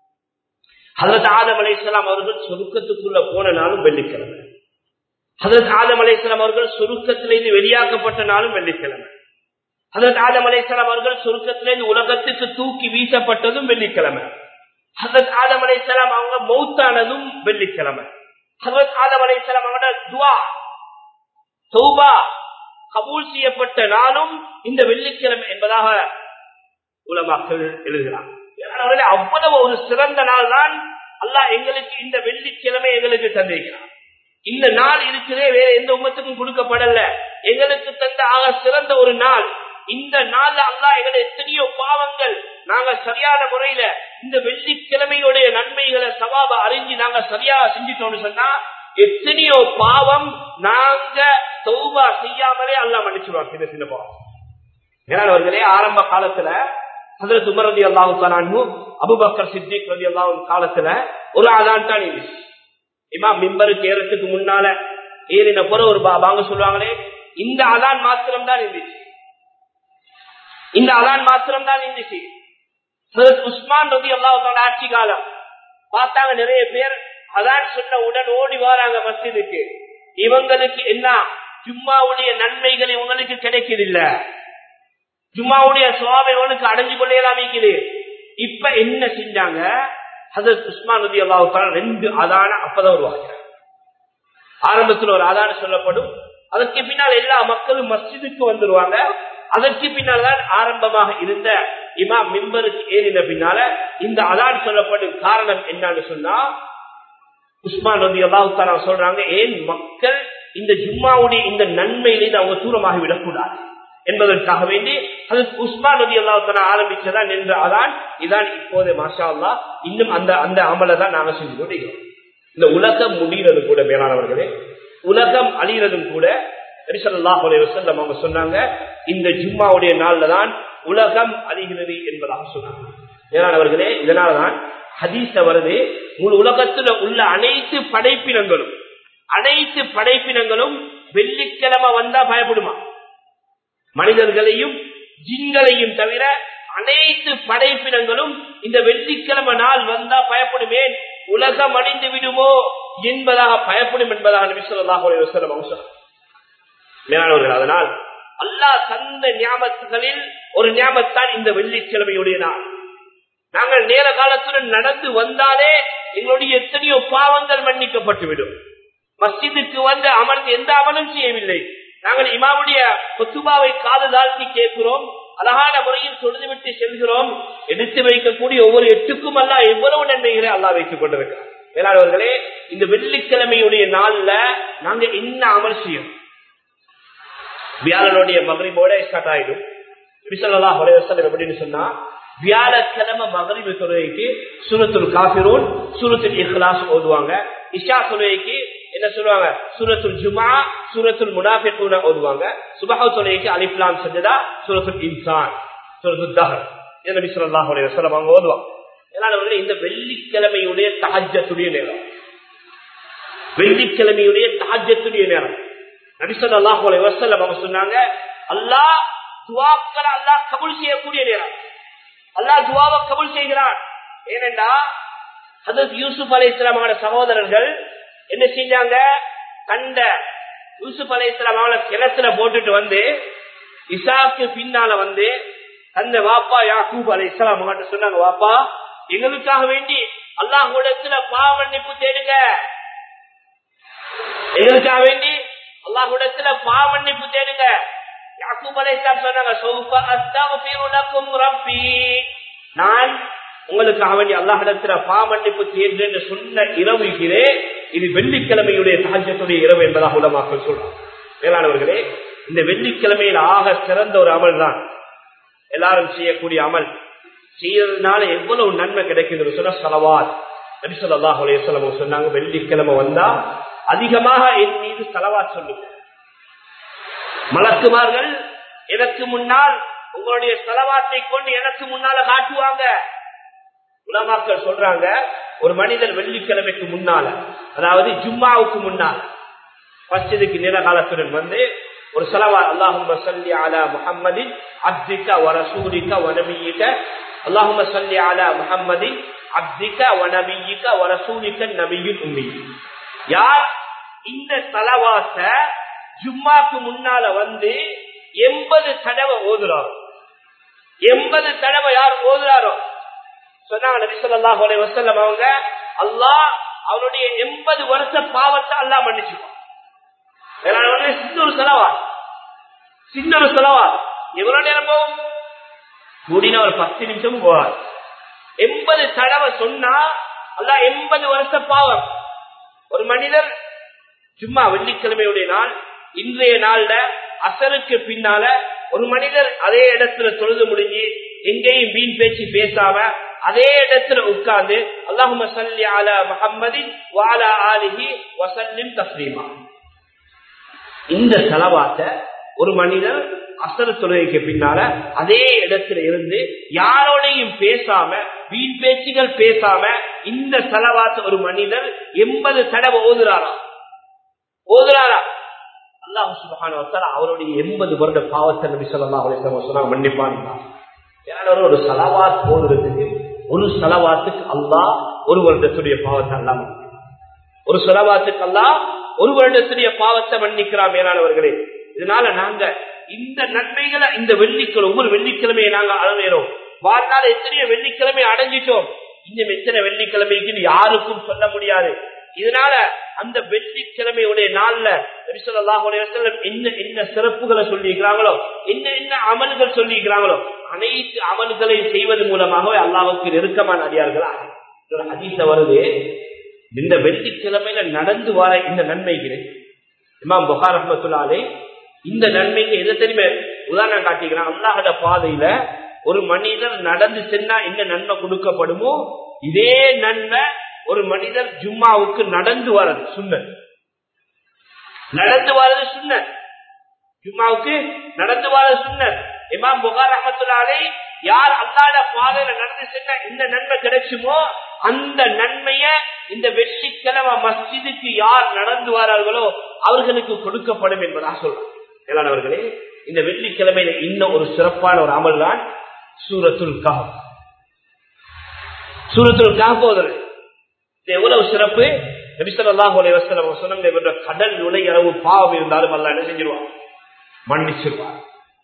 ஹசரத் ஆதம் அலைசலாம் அவர்கள் சொருக்கத்துக்குள்ள போன நாளும் வெள்ளிக்கிழமை ஹசரத் ஆதம் அலைசலாம் அவர்கள் சொருக்கத்திலிருந்து வெளியாக்கப்பட்ட நாளும் வெள்ளிக்கிழமை ஹசரத் ஆதம் அலைசலாம் அவர்கள் சொருக்கத்திலிருந்து உலகத்துக்கு தூக்கி வீசப்பட்டதும் வெள்ளிக்கிழமை ஹசரத் ஆதம் அலைசலாம் அவங்க மௌத்தானதும் வெள்ளிக்கிழமை ஹசரத் ஆதம் அலைசலாம் அவங்களோட துவா சௌபா கபூல் செய்யப்பட்ட நாளும் இந்த வெள்ளிக்கிழமை என்பதாக உலமாக்கள் எழுதுகிறார் அவ்வளவு ஒரு சிறந்த நாள் தான் அல்லாஹ் எங்களுக்கு இந்த வெள்ளிக்கிழமை எங்களுக்கு தந்திருக்கிறார் இந்த நாள் இருக்குதே வேற எந்த உமத்துக்கும் கொடுக்கப்படல எங்களுக்கு தந்த ஆக சிறந்த ஒரு நாள் இந்த நாள்ல அல்லாஹ் எங்களை எத்தனையோ பாவங்கள் நாங்க சரியான முறையில இந்த வெள்ளிக்கிழமையுடைய நன்மைகளை சவாப அறிஞ்சு நாங்க சரியாக செஞ்சுட்டோம்னு சொன்னா எத்தனையோ பாவம் நாங்க சௌபா செய்யாமலே அல்லா மன்னிச்சுடுவாங்க சின்ன சின்ன பாவம் ஏன்னாவர்களே ஆரம்ப காலத்துல ஹசரத் உமர் ரதி அல்லாஹு தலானு அபுபக்கர் சித்திக் ரதி அல்லாஹு காலத்துல ஒரு அதான் தான் இருந்துச்சு இமா மிம்பருக்கு ஏறத்துக்கு முன்னால ஏறின போற ஒரு வாங்க சொல்லுவாங்களே இந்த அதான் மாத்திரம் தான் இருந்துச்சு இந்த அதான் மாத்திரம் தான் இருந்துச்சு உஸ்மான் ரதி அல்லாஹு ஆட்சி காலம் பார்த்தாங்க நிறைய பேர் அதான் சொன்ன உடன் ஓடி வராங்க மஸ்ஜிதுக்கு இவங்களுக்கு என்ன ஜும்மாவுடைய நன்மைகள் இவங்களுக்கு கிடைக்கிறதில்ல ஜும்மாவுடைய சுவாமி இவனுக்கு அடைஞ்சு கொள்ளலாம் இருக்குது இப்ப என்ன செஞ்சாங்க ஹசரத் உஸ்மான் நதி அல்லாவுக்கான ரெண்டு அதான அப்பதான் உருவாங்க ஆரம்பத்தில் ஒரு அதான சொல்லப்படும் அதற்கு பின்னால் எல்லா மக்களும் மஸ்ஜிதுக்கு வந்துருவாங்க அதற்கு பின்னால் தான் ஆரம்பமாக இருந்த இமா மிம்பருக்கு ஏறின பின்னால இந்த அதான் சொல்லப்படும் காரணம் என்னன்னு சொன்னா உஸ்மான் ரதி அல்லாஹு சொல்றாங்க ஏன் மக்கள் இந்த ஜும்மாவுடைய இந்த நன்மையிலிருந்து அவங்க தூரமாக விடக்கூடாது என்பதற்காக வேண்டி அது உஸ்மான் ரதி அல்லாஹு ஆரம்பிச்சதான் நின்ற அதான் இதான் இப்போது மாஷா அல்லா இன்னும் அந்த அந்த அமலை தான் நாங்க செஞ்சு கொண்டிருக்கிறோம் இந்த உலகம் முடிகிறது கூட மேலானவர்களே உலகம் அழிகிறதும் கூட அவங்க சொன்னாங்க இந்த ஜும்மாவுடைய நாள்ல தான் உலகம் அழிகிறது என்பதாக சொன்னாங்க மேலானவர்களே இதனாலதான் ஹதீச வருது முழு உலகத்துல உள்ள அனைத்து படைப்பினங்களும் அனைத்து படைப்பினங்களும் வெள்ளிக்கிழமை வந்தா பயப்படுமா மனிதர்களையும் ஜின்களையும் தவிர அனைத்து படைப்பினங்களும் இந்த வெள்ளிக்கிழமை நாள் வந்தா பயப்படுமேன் உலகம் அணிந்து விடுமோ என்பதாக பயப்படும் என்பதாக நபிசல்லாஹ் மேலானவர்கள் அதனால் அல்லாஹ் தந்த ஞாபகங்களில் ஒரு ஞாபகத்தான் இந்த வெள்ளிக்கிழமையுடைய நாள் நாங்கள் நேர காலத்துடன் நடந்து வந்தாலே எங்களுடைய எத்தனையோ பாவங்கள் மன்னிக்கப்பட்டுவிடும் மஸ்ஜிதுக்கு வந்து அமர்ந்து எந்த அமலும் செய்யவில்லை நாங்கள் இமாவுடைய கொத்துபாவை காது தாழ்த்தி கேட்கிறோம் அழகான முறையில் தொழுதுவிட்டு செல்கிறோம் எடுத்து வைக்கக்கூடிய ஒவ்வொரு எட்டுக்கும் அல்ல எவ்வளவு நன்மைகளை அல்லா வைத்துக் கொண்டிருக்கிறார் வேளாளர்களே இந்த வெள்ளிக்கிழமையுடைய நாள்ல நாங்க என்ன அமல் செய்யும் வியாழனுடைய மகரிபோட ஸ்டார்ட் ஆயிடும் எப்படின்னு சொன்னா வியாழக்கிழமை மகரிபு தொழுகைக்கு சூரத்துல் காபிரூன் சூரத்துல் இஹ்லாஸ் ஓதுவாங்க இஷா தொழுகைக்கு என்ன சொல்லுவாங்க சூரத்துல் ஜுமா சூரத்துல் முனாஃபிகூன ஓதுவாங்க சுபஹா தொழுகைக்கு அலிப்லாம் சஜதா சூரத்துல் இன்சான் சூரத்துல் தஹர் இது நபி ஸல்லல்லாஹு அலைஹி வஸல்லம் அவங்க ஓதுவாங்க ஏன்னா இந்த வெள்ளிக்கிழமையுடைய தஹஜ்ஜத்துடைய நேரம் வெள்ளிக்கிழமையுடைய தஹஜ்ஜத்துடைய நேரம் நபி ஸல்லல்லாஹு அலைஹி வஸல்லம் அவங்க சொன்னாங்க அல்லாஹ் துஆக்களை அல்லாஹ் கபூல் செய்யக்கூடிய நேரம் அல்லா துவாவை கபுல் செய்கிறான் ஏனென்றா ஹதரத் யூசுப் அலை இஸ்லாமோட சகோதரர்கள் என்ன செஞ்சாங்க கண்ட யூசுப் அலை இஸ்லாம் அவளை கிணத்துல போட்டுட்டு வந்து இசாக்கு பின்னால வந்து அந்த வாப்பா யாக்கூப் அலை இஸ்லாம் அவங்கள்ட்ட சொன்னாங்க வாப்பா எங்களுக்காக வேண்டி அல்லாஹுடத்துல பாவன்னிப்பு தேடுங்க எங்களுக்காக வேண்டி அல்லாஹுடத்துல பாவன்னிப்பு தேடுங்க யாக்கூப் அலைஹிஸ்ஸலாம் சொன்னாங்க சௌஃப அஸ்தக்ஃபிரு லக்கும் ரப்பி நான் உங்களுக்காக வேண்டிய அல்லாஹிடத்துல பாமன்னிப்பு தேர்வு என்று சொன்ன இரவுகிறே இது வெள்ளிக்கிழமையுடைய சகஜத்துடைய இரவு என்பதாக உலமாக்கள் சொல்றாங்க மேலானவர்களே இந்த வெள்ளிக்கிழமையில் ஆக சிறந்த ஒரு அமல் தான் எல்லாரும் செய்யக்கூடிய அமல் செய்யறதுனால எவ்வளவு நன்மை கிடைக்குது சொன்ன சலவாத் நபிசல்லாஹ் அலையம் சொன்னாங்க வெள்ளிக்கிழமை வந்தா அதிகமாக என் மீது சலவாத் சொல்லுங்க மலக்குமார்கள் எனக்கு முன்னால் உங்களுடைய செலவாத்தை கொண்டு எனக்கு முன்னால காட்டுவாங்க உலமாக்கள் சொல்றாங்க ஒரு மனிதர் வெள்ளிக்கிழமைக்கு முன்னால அதாவது ஜும்மாவுக்கு முன்னால் பச்சதுக்கு நில காலத்துடன் வந்து ஒரு செலவா அல்லாஹும் சல்லி அலா முஹம்மதின் அப்திக வரசூலிக வனபியிக அல்லாஹும் சல்லி அலா முஹம்மதின் அப்திக வனபியிக வரசூலிக நபியின் உம்மி யார் இந்த தலவாச ஜும்மாக்கு முன்னால வந்து எண்பது தடவை ஓதுறாரோ எண்பது தடவை யார் ஓதுறாரோ சொன்னாங்க நபி ஸல்லல்லாஹு அலைஹி வஸல்லம் அவங்க அல்லாஹ் அவனுடைய எண்பது வருஷ பாவத்தை அல்லாஹ் மன்னிச்சுவான் சின்ன ஒரு செலவா சின்ன ஒரு செலவா எவ்வளவு நேரம் போகும் கூடினா ஒரு பத்து நிமிஷம் போவார் எண்பது தடவை சொன்னா அல்ல எண்பது வருஷ பாவம் ஒரு மனிதர் சும்மா வெள்ளிக்கிழமையுடைய நாள் இன்றைய நாள்ல அசருக்கு பின்னால ஒரு மனிதர் அதே இடத்துல தொழுது முடிஞ்சு எங்கேயும் வீண் பேச்சு பேசாம அதே இடத்துல உட்கார்ந்து அல்லாஹும சல்லி அலா முஹம்மதின் வாலா ஆலிஹி வசல்லிம் தஸ்லீமா இந்த செலவாத்த ஒரு மனிதர் அசர தொழுகைக்கு பின்னால அதே இடத்துல இருந்து யாரோடையும் பேசாம வீண் பேச்சுகள் பேசாம இந்த செலவாத்த ஒரு மனிதர் எண்பது தடவை ஓதுறாராம் ஓதுறாரா அல்லாஹு சுபகான அவருடைய எண்பது வருட பாவத்தை நபி சொல்லலாம் அவளை சொன்னா மன்னிப்பான் ஒரு செலவாத் ஓதுறதுக்கு ஒரு செலவாத்துக்கு அல்லாஹ் ஒரு வருடத்துடைய பாவத்தை அல்லாம ஒரு செலவாத்துக்கு அல்லாஹ் ஒரு வருடத்துடைய பாவத்தை மன்னிக்கிறான் மேலானவர்களே இதனால நாங்க இந்த நன்மைகளை இந்த வெள்ளிக்கிழமை ஒவ்வொரு வெள்ளிக்கிழமையை நாங்க அழகிறோம் வாழ்நாள் எத்தனையோ வெள்ளிக்கிழமை அடைஞ்சிட்டோம் இன்னும் எத்தனை வெள்ளிக்கிழமைக்கு யாருக்கும் சொல்ல முடியாது இதனால அந்த வெள்ளிக்கிழமையுடைய நாள்ல என்ன என்ன சிறப்புகளை சொல்லியிருக்கிறாங்களோ என்ன என்ன அமல்கள் சொல்லியிருக்கிறாங்களோ அனைத்து அமல்களை செய்வது மூலமாகவே அல்லாவுக்கு நெருக்கமான அடியார்களா அதிச வருது இந்த வெள்ளிக்கிழமையில நடந்து வர இந்த நன்மைக்கு இமாம் புகார் அஹமத்துல்லாலே இந்த நன்மைக்கு எதை தெரியுமே உதாரணம் காட்டிக்கிறான் அல்லாஹட பாதையில ஒரு மனிதர் நடந்து சென்னா என்ன நன்மை கொடுக்கப்படுமோ இதே நன்மை ஒரு மனிதர் ஜும்மாவுக்கு நடந்து வரது சுண்ண நடந்து வரது சுண்ண ஜும்மாவுக்கு நடந்து வரது சுண்ண இமாம் புகார் அஹமத்துல்லாலே யார் அல்லாட பாதையில நடந்து சென்னா இந்த நன்மை கிடைச்சுமோ அந்த நன்மைய இந்த வெள்ளிக்கிழமை மஸ்ஜிதுக்கு யார் நடந்து வரார்களோ அவர்களுக்கு கொடுக்கப்படும் என்பதாக சொல்றார் மேலானவர்களே இந்த வெள்ளிக்கிழமையில இன்னும் ஒரு சிறப்பான ஒரு அமல் தான் சூரத்துல் காப் சூரத்துல் காப் ஓதுறது இது எவ்வளவு சிறப்பு நபிசல்லாஹ் வசலம் சொன்ன கடல் நுழையளவு பாவம் இருந்தாலும் அல்ல என்ன செஞ்சிருவான் மன்னிச்சிருவான்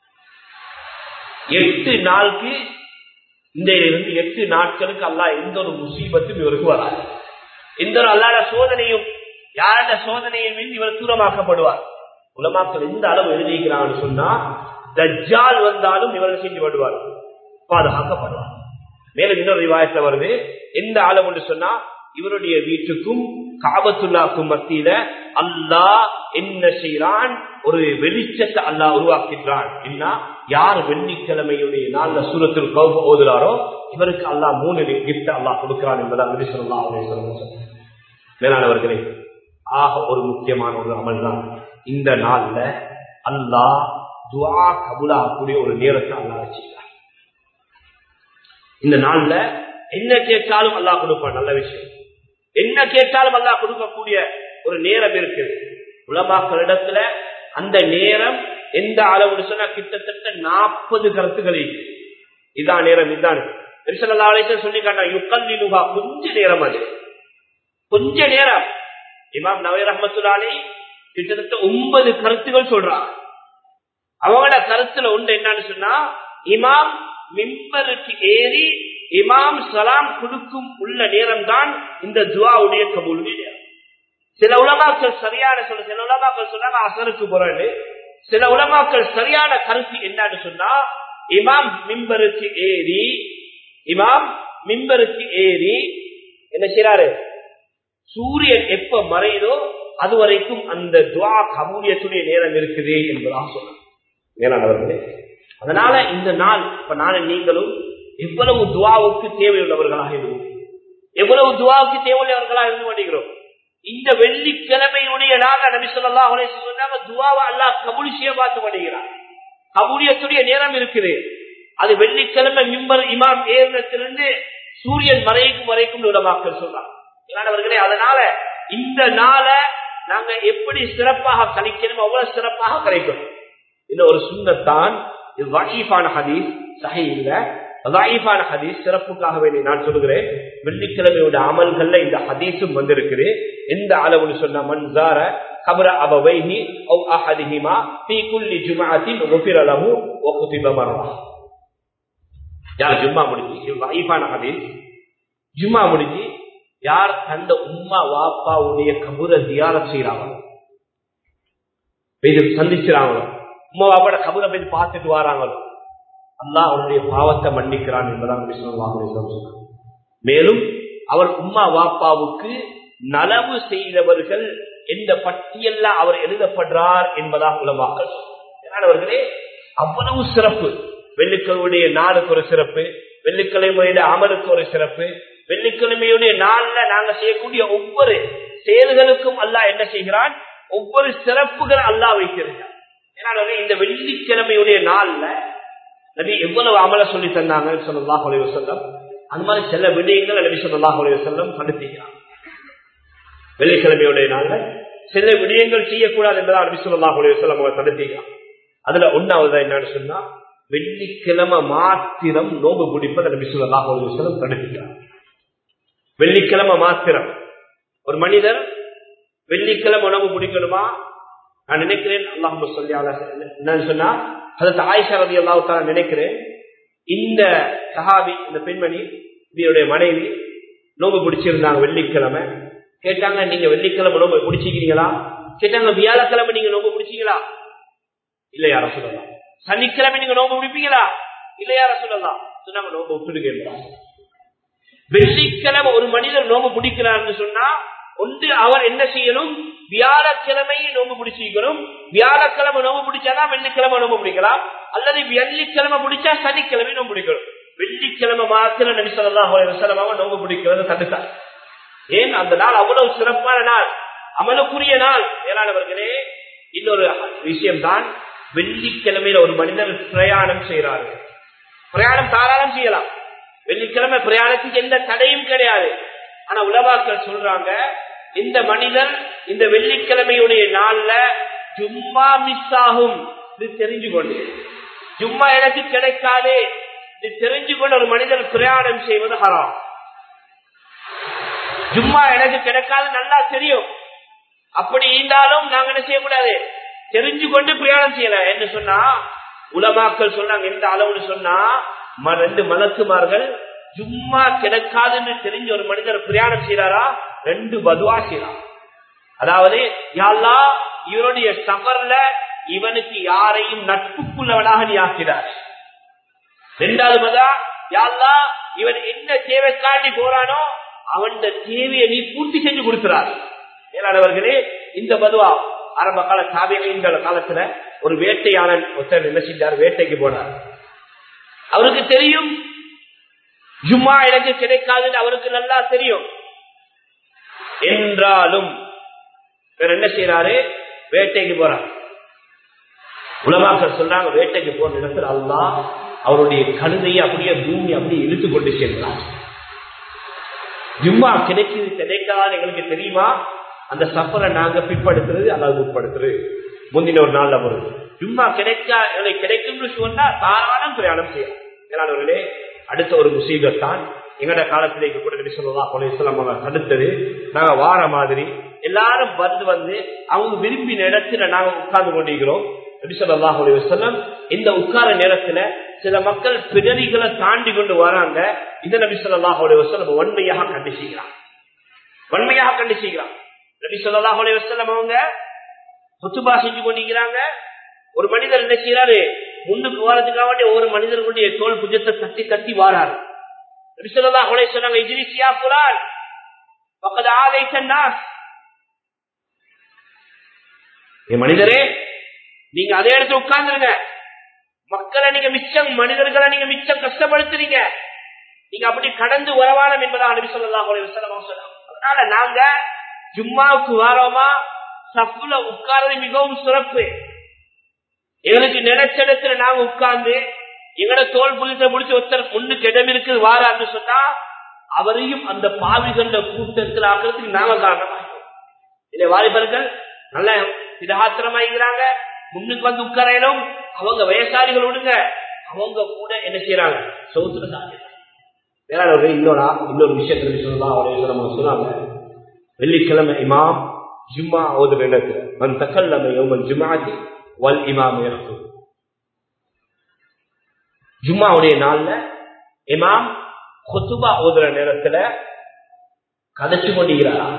எட்டு நாளுக்கு இந்த இருந்து எட்டு நாட்களுக்கு அல்லா எந்த ஒரு முசீபத்தும் இவருக்கு வராது எந்த ஒரு அல்லாத சோதனையும் யாரோட சோதனையும் இவர் தூரமாக்கப்படுவார் உலமாக்கள் எந்த அளவு எழுதிக்கிறாங்கன்னு சொன்னா தஜ்ஜால் வந்தாலும் இவர்கள் செஞ்சு விடுவார் பாதுகாக்கப்படுவார் மேலும் இன்னொரு விவாயத்துல வருது எந்த அளவு சொன்னா இவருடைய வீட்டுக்கும் காபத்துல்லாக்கும் மத்தியில அல்லாஹ் என்ன செய்யறான் ஒரு வெளிச்சத்தை அல்லாஹ் உருவாக்கின்றான் என்ன யார் வெள்ளிக்கிழமையுடைய நாள்ல சூரத்தில் கௌப ஓதுறாரோ இவருக்கு அல்லாஹ் மூணு கிஃப்ட் அல்லாஹ் கொடுக்கிறான் என்பதா நபி சொல்லலாம் மேலானவர்களே ஆக ஒரு முக்கியமான ஒரு அமல் தான் இந்த நாள்ல அல்லாஹ் துவா கபுலாகக்கூடிய ஒரு நேரத்தை அல்லாஹ் வச்சுக்கிறார் இந்த நாள்ல என்ன கேட்டாலும் அல்லாஹ் கொடுப்பான் நல்ல விஷயம் என்ன கேட்டாலும் அல்லாஹ் கொடுக்கக்கூடிய ஒரு நேரம் இருக்கு உலமாக்களிடத்துல அந்த நேரம் எந்த அளவு சொன்னா கிட்டத்தட்ட நாற்பது கருத்துக்கள் இதான் நேரம் இதான் சொல்லி காட்டா யுக்கல்லிலுகா கொஞ்ச நேரம் அது கொஞ்ச நேரம் இமாம் நவை ரஹமத்துலாலே கிட்டத்தட்ட ஒன்பது கருத்துகள் சொல்றான் அவங்களோட கருத்துல உண்டு என்னன்னு சொன்னா இமாம் மிம்பருக்கு ஏறி இமாம் சலாம் கொடுக்கும் உள்ள நேரம் தான் இந்த துவாவுடைய கபூலுடைய நேரம் சில உலமாக்கள் சரியான சொல்ல சில உலமாக்கள் சொன்னாங்க அசருக்கு போறேன்னு சில உலமாக்கள் சரியான கருத்து என்னன்னு சொன்னா இமாம் மிம்பருக்கு ஏறி இமாம் மிம்பருக்கு ஏறி என்ன செய்யறாரு சூரியன் எப்ப மறையுதோ அது வரைக்கும் அந்த துவா கபூலியத்துடைய நேரம் இருக்குது என்பதாக சொன்னார் மேலானவர்களே அதனால இந்த நாள் இப்ப நானும் நீங்களும் எவ்வளவு துவாவுக்கு தேவையுள்ளவர்களாக இருக்கும் எவ்வளவு துவாவுக்கு தேவையுள்ளவர்களாக இருந்து கொண்டிருக்கிறோம் இந்த வெள்ளிக்கிழமையுடைய நாள் நபி சொல்லா சொன்னாங்க துவாவை அல்லாஹ் கபூலி செய்ய பார்த்து கொண்டிருக்கிறார் கபூலியத்துடைய நேரம் இருக்குது அது வெள்ளிக்கிழமை மிம்பர் இமாம் ஏறினத்திலிருந்து சூரியன் மறைக்கும் வரைக்கும் இடமாக்கல் சொல்றாங்க இல்லாதவர்களே அதனால இந்த நாளை நாங்க எப்படி சிறப்பாக கழிக்கணும் அவ்வளவு சிறப்பாக கழிக்கணும் இந்த ஒரு சுண்ணத்தான் இது வகீஃபான ஹதீஸ் சஹி இல்ல வகீஃபான ஹதீஸ் சிறப்புக்காக வேண்டி நான் சொல்லுகிறேன் வெள்ளிக்கிழமையோட அமல்கள்ல இந்த ஹதீஸும் வந்திருக்குது எந்த அளவுன்னு சொன்ன மன்சார கபர அபவைஹி அவு அஹதிஹிமா ஃபீ குல்லி ஜும்அத்தின் குஃபிர லஹு வ குதிப மர்ரா யார் ஜும்மா முடிஞ்சு இது வகீஃபான ஹதீஸ் ஜும்மா முடிஞ்சு யார் தந்த உம்மா வாப்பாவுடைய கபுர தியானம் செய்யறாங்களோ இது சந்திக்கிறாங்களோ உம்மா வாப்பாட கபுரை போய் பார்த்துட்டு வராங்களோ அல்லாஹ் அவருடைய பாவத்தை மன்னிக்கிறான் என்பதான் நபி ஸல்லல்லாஹு அலைஹி வஸல்லம் சொன்னார். மேலும் அவர் உம்மா வாப்பாவுக்கு நலவு செய்தவர்கள் எந்த பட்டியல்ல அவர் எழுதப்படுறார் என்பதாக உலமாக்கள் அவர்களே அவ்வளவு சிறப்பு வெள்ளிக்கிழமையுடைய நாளுக்கு ஒரு சிறப்பு வெள்ளிக்கிழமையுடைய அமலுக்கு ஒரு சிறப்பு வெள்ளிக்கிழமையுடைய நாள்ல நாங்க செய்யக்கூடிய ஒவ்வொரு செயல்களுக்கும் அல்லாஹ் என்ன செய்கிறான் ஒவ்வொரு சிறப்புகள் அல்லாஹ் வைக்கிறான் ஏன்னா இந்த வெள்ளிக்கிழமையுடைய நாள்ல நபி எவ்வளவு அமல சொல்லி தந்தாங்க சொல்லலாம் ஒளிவு செல்லம் அந்த மாதிரி சில விடயங்கள் நபி சொல்லலாம் ஒளிவு செல்லம் தடுத்தீங்க வெள்ளிக்கிழமையுடைய நாள்ல சில விடயங்கள் செய்யக்கூடாது என்பதா நபி சொல்லலாம் ஒளிவு செல்லம் அவங்க தடுத்தீங்க அதுல ஒன்னாவது என்னன்னு சொன்னா வெள்ளிக்கிழமை மாத்திரம் நோம்பு பிடிப்பதை நபி சொல்லலாம் ஒளிவு செல்லம் தடுக்கிறார் வெள்ளிக்கிழமை மாத்திரம் ஒரு மனிதர் வெள்ளிக்கிழமை உணவு பிடிக்கணுமா நான் நினைக்கிறேன் அல்லாஹ் சொல்லி என்னன்னு சொன்னா அதற்கு ஆயிஷா ரவி அல்லாவுக்காக நினைக்கிறேன் இந்த சஹாபி இந்த பெண்மணி இவருடைய மனைவி நோம்பு பிடிச்சிருந்தாங்க வெள்ளிக்கிழமை கேட்டாங்க நீங்க வெள்ளிக்கிழமை நோம்பு பிடிச்சிக்கிறீங்களா கேட்டாங்க வியாழக்கிழமை நீங்க நோம்பு பிடிச்சீங்களா இல்ல யார சொல்லலாம் சனிக்கிழமை நீங்க நோம்பு பிடிப்பீங்களா இல்ல யார சொல்லலாம் சொன்னாங்க நோம்பு விட்டுடுங்க வெள்ளிக்கிழமை ஒரு மனிதர் நோம்பு பிடிக்கிறார்னு சொன்னா ஒன்று அவர் என்ன செய்யணும் வியாழக்கிழமையை நோம்பு பிடிச்சிக்கணும் வியாழக்கிழமை நோம்பு பிடிச்சாதான் வெள்ளிக்கிழமை நோம்பு பிடிக்கலாம் அல்லது வெள்ளிக்கிழமை பிடிச்சா சனிக்கிழமை நோம்பு பிடிக்கணும் வெள்ளிக்கிழமை மாத்திரம் நபி சொல்லலாம் நோம்பு பிடிக்கிறது தடுத்தார் ஏன் அந்த நாள் அவ்வளவு சிறப்பான நாள் அமலுக்குரிய நாள் மேலானவர்களே இன்னொரு விஷயம் தான் வெள்ளிக்கிழமையில ஒரு மனிதர் பிரயாணம் செய்யறாரு பிரயாணம் தாராளம் செய்யலாம் வெள்ளிக்கிழமை பிரயாணத்துக்கு எந்த தடையும் கிடையாது ஆனா உலவாக்கள் சொல்றாங்க இந்த மனிதன் இந்த வெள்ளிக்கிழமையுடைய நாள்ல ஜும்மா மிஸ் ஆகும் இது தெரிஞ்சு கொண்டு ஜும்மா எனக்கு கிடைக்காது இது தெரிஞ்சு கொண்டு ஒரு மனிதன் பிரயாணம் செய்வது ஹராம் ஜும்மா எனக்கு கிடைக்காது நல்லா தெரியும் அப்படி இருந்தாலும் நாங்க என்ன செய்யக்கூடாது தெரிஞ்சு கொண்டு பிரயாணம் செய்யலாம் என்ன சொன்னா உலமாக்கள் சொன்னாங்க எந்த அளவுன்னு சொன்னா ரெண்டு மலக்குமார்கள் ஜும்மா கிடைக்காதுன்னு தெரிஞ்ச ஒரு மனிதர் பிரயாணம் செய்யறாரா ரெண்டு பதுவா செய்யறான் அதாவது யாழ்லா இவருடைய சபர்ல இவனுக்கு யாரையும் நட்புக்குள்ளவனாக நீ ஆக்கிறார் ரெண்டாவது மதா யாழ்லா இவன் என்ன தேவைக்காண்டி போறானோ அவன் தேவையை நீ பூர்த்தி செஞ்சு கொடுக்கிறார் மேலானவர்களே இந்த பதுவா ஆரம்ப கால காவியங்கள் காலத்துல ஒரு வேட்டையாளன் ஒருத்தர் என்ன செஞ்சார் வேட்டைக்கு போனார் அவருக்கு தெரியும் ஜும்மா எனக்கு கிடைக்காதுன்னு அவருக்கு நல்லா தெரியும் என்றாலும் வேற என்ன செய்யறாரு வேட்டைக்கு போறார் உலமாக்கள் சொல்றாங்க வேட்டைக்கு போற இடத்துல அல்லா அவருடைய கழுதையை அப்படியே பூமி அப்படியே இழுத்து கொண்டு சென்றார் ஜும்மா கிடைக்குது கிடைக்காது எங்களுக்கு தெரியுமா அந்த சஃபரை நாங்க பிற்படுத்துறது அல்லது உட்படுத்துறது முந்தின ஒரு நாள்ல வரும் ஜும்மா கிடைக்கா கிடைக்கும்னு சொன்னா தாராளம் பிரயாணம் செய்யலாம் மேலானவர்களே அடுத்த ஒரு முசீபத்தான் எங்கட காலத்திலேக்கு கூட நபி சொல்லா இஸ்லாம் அவங்க தடுத்தது நாங்க வார மாதிரி எல்லாரும் வந்து வந்து அவங்க விரும்பின இடத்துல நாங்க உட்கார்ந்து கொண்டிருக்கிறோம் நபி சொல்லா செல்லம் இந்த உட்கார நேரத்துல சில மக்கள் பிடரிகளை தாண்டி கொண்டு வராங்க இந்த நபி சொல்லா செல்லம் வன்மையாக கண்டிச்சுக்கிறான் வன்மையாக கண்டிச்சுக்கிறான் நபி சொல்லா செல்லம் அவங்க சொத்துபா செஞ்சு கொண்டிருக்கிறாங்க ஒரு மனிதர் என்ன செய்யறாரு முன்னுக்கு வாரத்துக்காக வேண்டிய ஒவ்வொரு மனிதர்களுடைய தோல் புஜத்தை தட்டி தட்டி வாராரு நபிசல்லா கொலை சொன்னாங்க இஜிரிசியா புலான் பக்கத்து ஆலை சொன்னா என் மனிதரே நீங்க அதே இடத்துல உட்கார்ந்துருங்க மக்களை நீங்க மிச்சம் மனிதர்களை நீங்க மிச்சம் கஷ்டப்படுத்துறீங்க நீங்க அப்படி கடந்து வரவானம் என்பதாக நபி சொல்லா கொலை சொன்னாங்க அதனால நாங்க ஜும்மாவுக்கு வாரோமா சப்புல உட்கார்றது மிகவும் சிறப்பு எங்களுக்கு நினைச்ச இடத்துல நாங்க உட்கார்ந்து எங்கட தோல் புலித்த முடிச்சு ஒருத்தர் முன்னுக்கு இடம் இருக்குது வாரான்னு சொன்னா அவரையும் அந்த பாவிகள கூட்டத்தில் ஆகிறதுக்கு நாம காரணமா இல்ல வாலிபர்கள் நல்ல சிதாத்திரமாகிறாங்க முன்னுக்கு வந்து உட்காரையிலும் அவங்க வயசாளிகள் விடுங்க அவங்க கூட என்ன செய்யறாங்க சவுத்துல சாதிக்கிறாங்க வேற இன்னொரு இன்னொரு விஷயத்துல சொல்லலாம் அவரை நம்ம சொன்னாங்க வெள்ளிக்கிழமை இமாம் ஜும்மா ஓதுற இடத்துல மன் தக்கல்லம யோமன் ஜுமாத்தி வல் இமாம் இருக்கும் ஜும்மாவுடைய நாள்ல இமாம் கொத்துபா ஓதுற நேரத்துல கதைச்சு கொண்டிருக்கிறாரா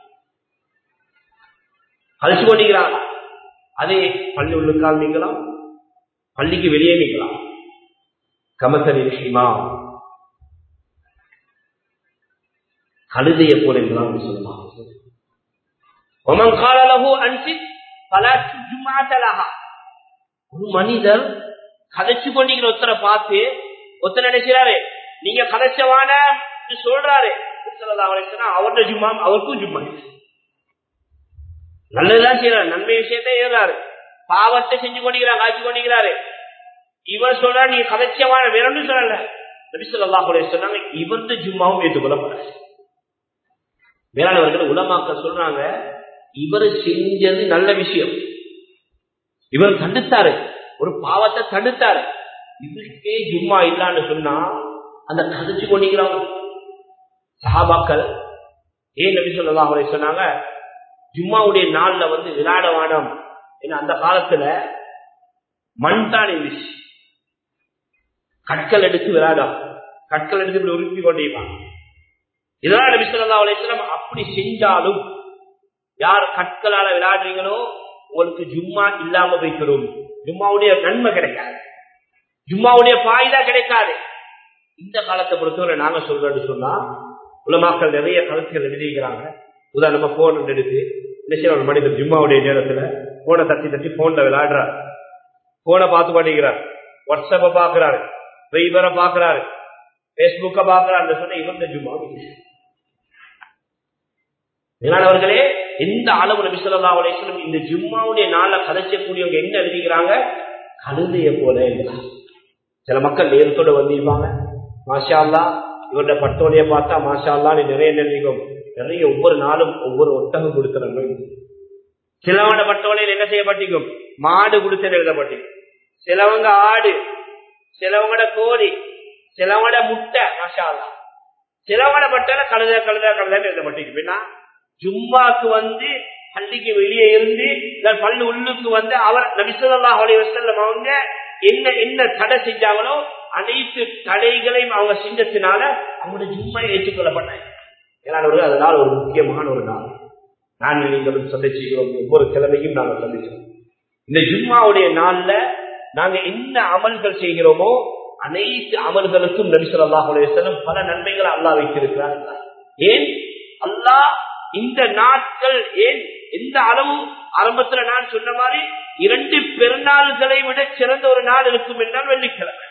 கதைச்சு கொண்டிருக்கிறாரா அதே பள்ளி உள்ளுக்கால் நீங்களாம் பள்ளிக்கு வெளியே நீங்களாம் கமசலில் இமாம் கழுதைய போல என்றுதான் சொல்லலாம் ஒமன் காலலகு அன்சித் பல ஜும்மாத்தலகா ஒரு மனிதர் கதைச்சு கொண்டிருக்கிற ஒருத்தரை பார்த்து ஒருத்தர் நினைக்கிறாரு நீங்க கதைச்சவான சொல்றாரு அவருடைய ஜும்மா அவருக்கும் ஜும்மா நல்லதுதான் செய்யறாரு நன்மை விஷயத்தை ஏறாரு பாவத்தை செஞ்சு கொண்டிருக்கிறார் காய்ச்சி கொண்டிருக்கிறாரு இவர் சொல்றாரு நீங்க கதைச்சவான வேணும்னு சொல்லல நபி சொல்லா சொன்னாங்க இவரது ஜும்மாவும் ஏற்றுக்கொள்ளப்படாது வேளாண்வர்கள் உலமாக்கள் சொல்றாங்க இவர் செஞ்சது நல்ல விஷயம் இவர் தடுத்தாரு ஒரு பாவத்தை தடுத்தாரு இவருக்கே ஜும்மா இல்லான்னு சொன்னா அந்த கதைச்சு கொண்டிருக்கிறாங்க சஹாபாக்கள் ஏன் நபி சொல்லலாம் அவரை சொன்னாங்க ஜும்மாவுடைய நாள்ல வந்து விளையாட வானம் ஏன்னா அந்த காலத்துல மண் தான் இருந்துச்சு கற்கள் எடுத்து விளையாடும் கற்கள் எடுத்து இப்படி உருப்பி கொண்டிருப்பாங்க இதெல்லாம் நபி சொல்லா அலிஸ்லாம் அப்படி செஞ்சாலும் யார் கற்களால விளையாடுறீங்களோ உங்களுக்கு ஜும்மா இல்லாம வைக்கிறோம் ஜும்மாவுடைய நன்மை கிடைக்காது ஜும்மாவுடைய பாய்தா கிடைக்காது இந்த காலத்தை பொறுத்தவரை நாங்க சொல்றோம்னு சொன்னா உலமாக்கள் நிறைய கருத்துக்கள் எழுதிக்கிறாங்க உதாரணமா போன் எடுத்து என்ன ஒரு மனிதர் ஜும்மாவுடைய நேரத்துல போனை தட்டி தட்டி போன்ல விளையாடுறார் போனை பார்த்து பண்ணிக்கிறார் வாட்ஸ்அப்ப பாக்குறாரு வைபரை பாக்குறாரு பேஸ்புக்க பாக்குறாரு சொன்ன இவங்க ஜும்மா மேலானவர்களே எந்த அளவு நபி சொல்லா அலிஸ்லம் இந்த ஜும்மாவுடைய நாள கதைச்சக்கூடியவங்க என்ன எழுதிக்கிறாங்க கழுதைய போல எழுதுறாங்க சில மக்கள் நேரத்தோட வந்திருப்பாங்க மாஷா அல்லா இவருடைய பட்டோடைய பார்த்தா மாஷா அல்லா நீ நிறைய நெல்லிக்கும் நிறைய ஒவ்வொரு நாளும் ஒவ்வொரு ஒட்டகம் கொடுத்துறாங்க சிலவன பட்டோலையில் என்ன செய்யப்பட்டிருக்கும் மாடு கொடுத்து எழுதப்பட்டிருக்கும் சிலவங்க ஆடு சிலவங்களோட கோழி சிலவங்களோட முட்டை மாஷா அல்லா சிலவங்களோட பட்டோல கழுத கழுத கழுதன்னு எழுதப்பட்டிருக்கும் ஜும்மாக்கு வந்து பள்ளிக்கு வெளியே இருந்து பள்ளி உள்ளுக்கு வந்து அவர் நபிசல்லா அலி வசல்லம் அவங்க என்ன என்ன தடை செஞ்சாங்களோ அனைத்து தடைகளையும் அவங்க செஞ்சத்தினால அவங்களோட ஜும்மா ஏற்றுக்கொள்ளப்பட்டாங்க ஏன்னா அதனால் ஒரு முக்கியமான ஒரு நாள் நான் நீங்களும் சந்திச்சுக்கிறோம் ஒவ்வொரு கிழமையும் நாங்கள் சந்திச்சோம் இந்த ஜும்மாவுடைய நாள்ல நாங்க என்ன அமல்கள் செய்கிறோமோ அனைத்து அமல்களுக்கும் நபிசல்லா அலி வசல்லம் பல நன்மைகளை அல்லா வைத்திருக்கிறார் ஏன் அல்லாஹ் இந்த நாட்கள் ஏன் எந்த அளவு ஆரம்பத்துல நான் சொன்ன மாதிரி இரண்டு பெருநாள்களை விட சிறந்த ஒரு நாள் இருக்கும் என்றால் வெள்ளிக்கிழமை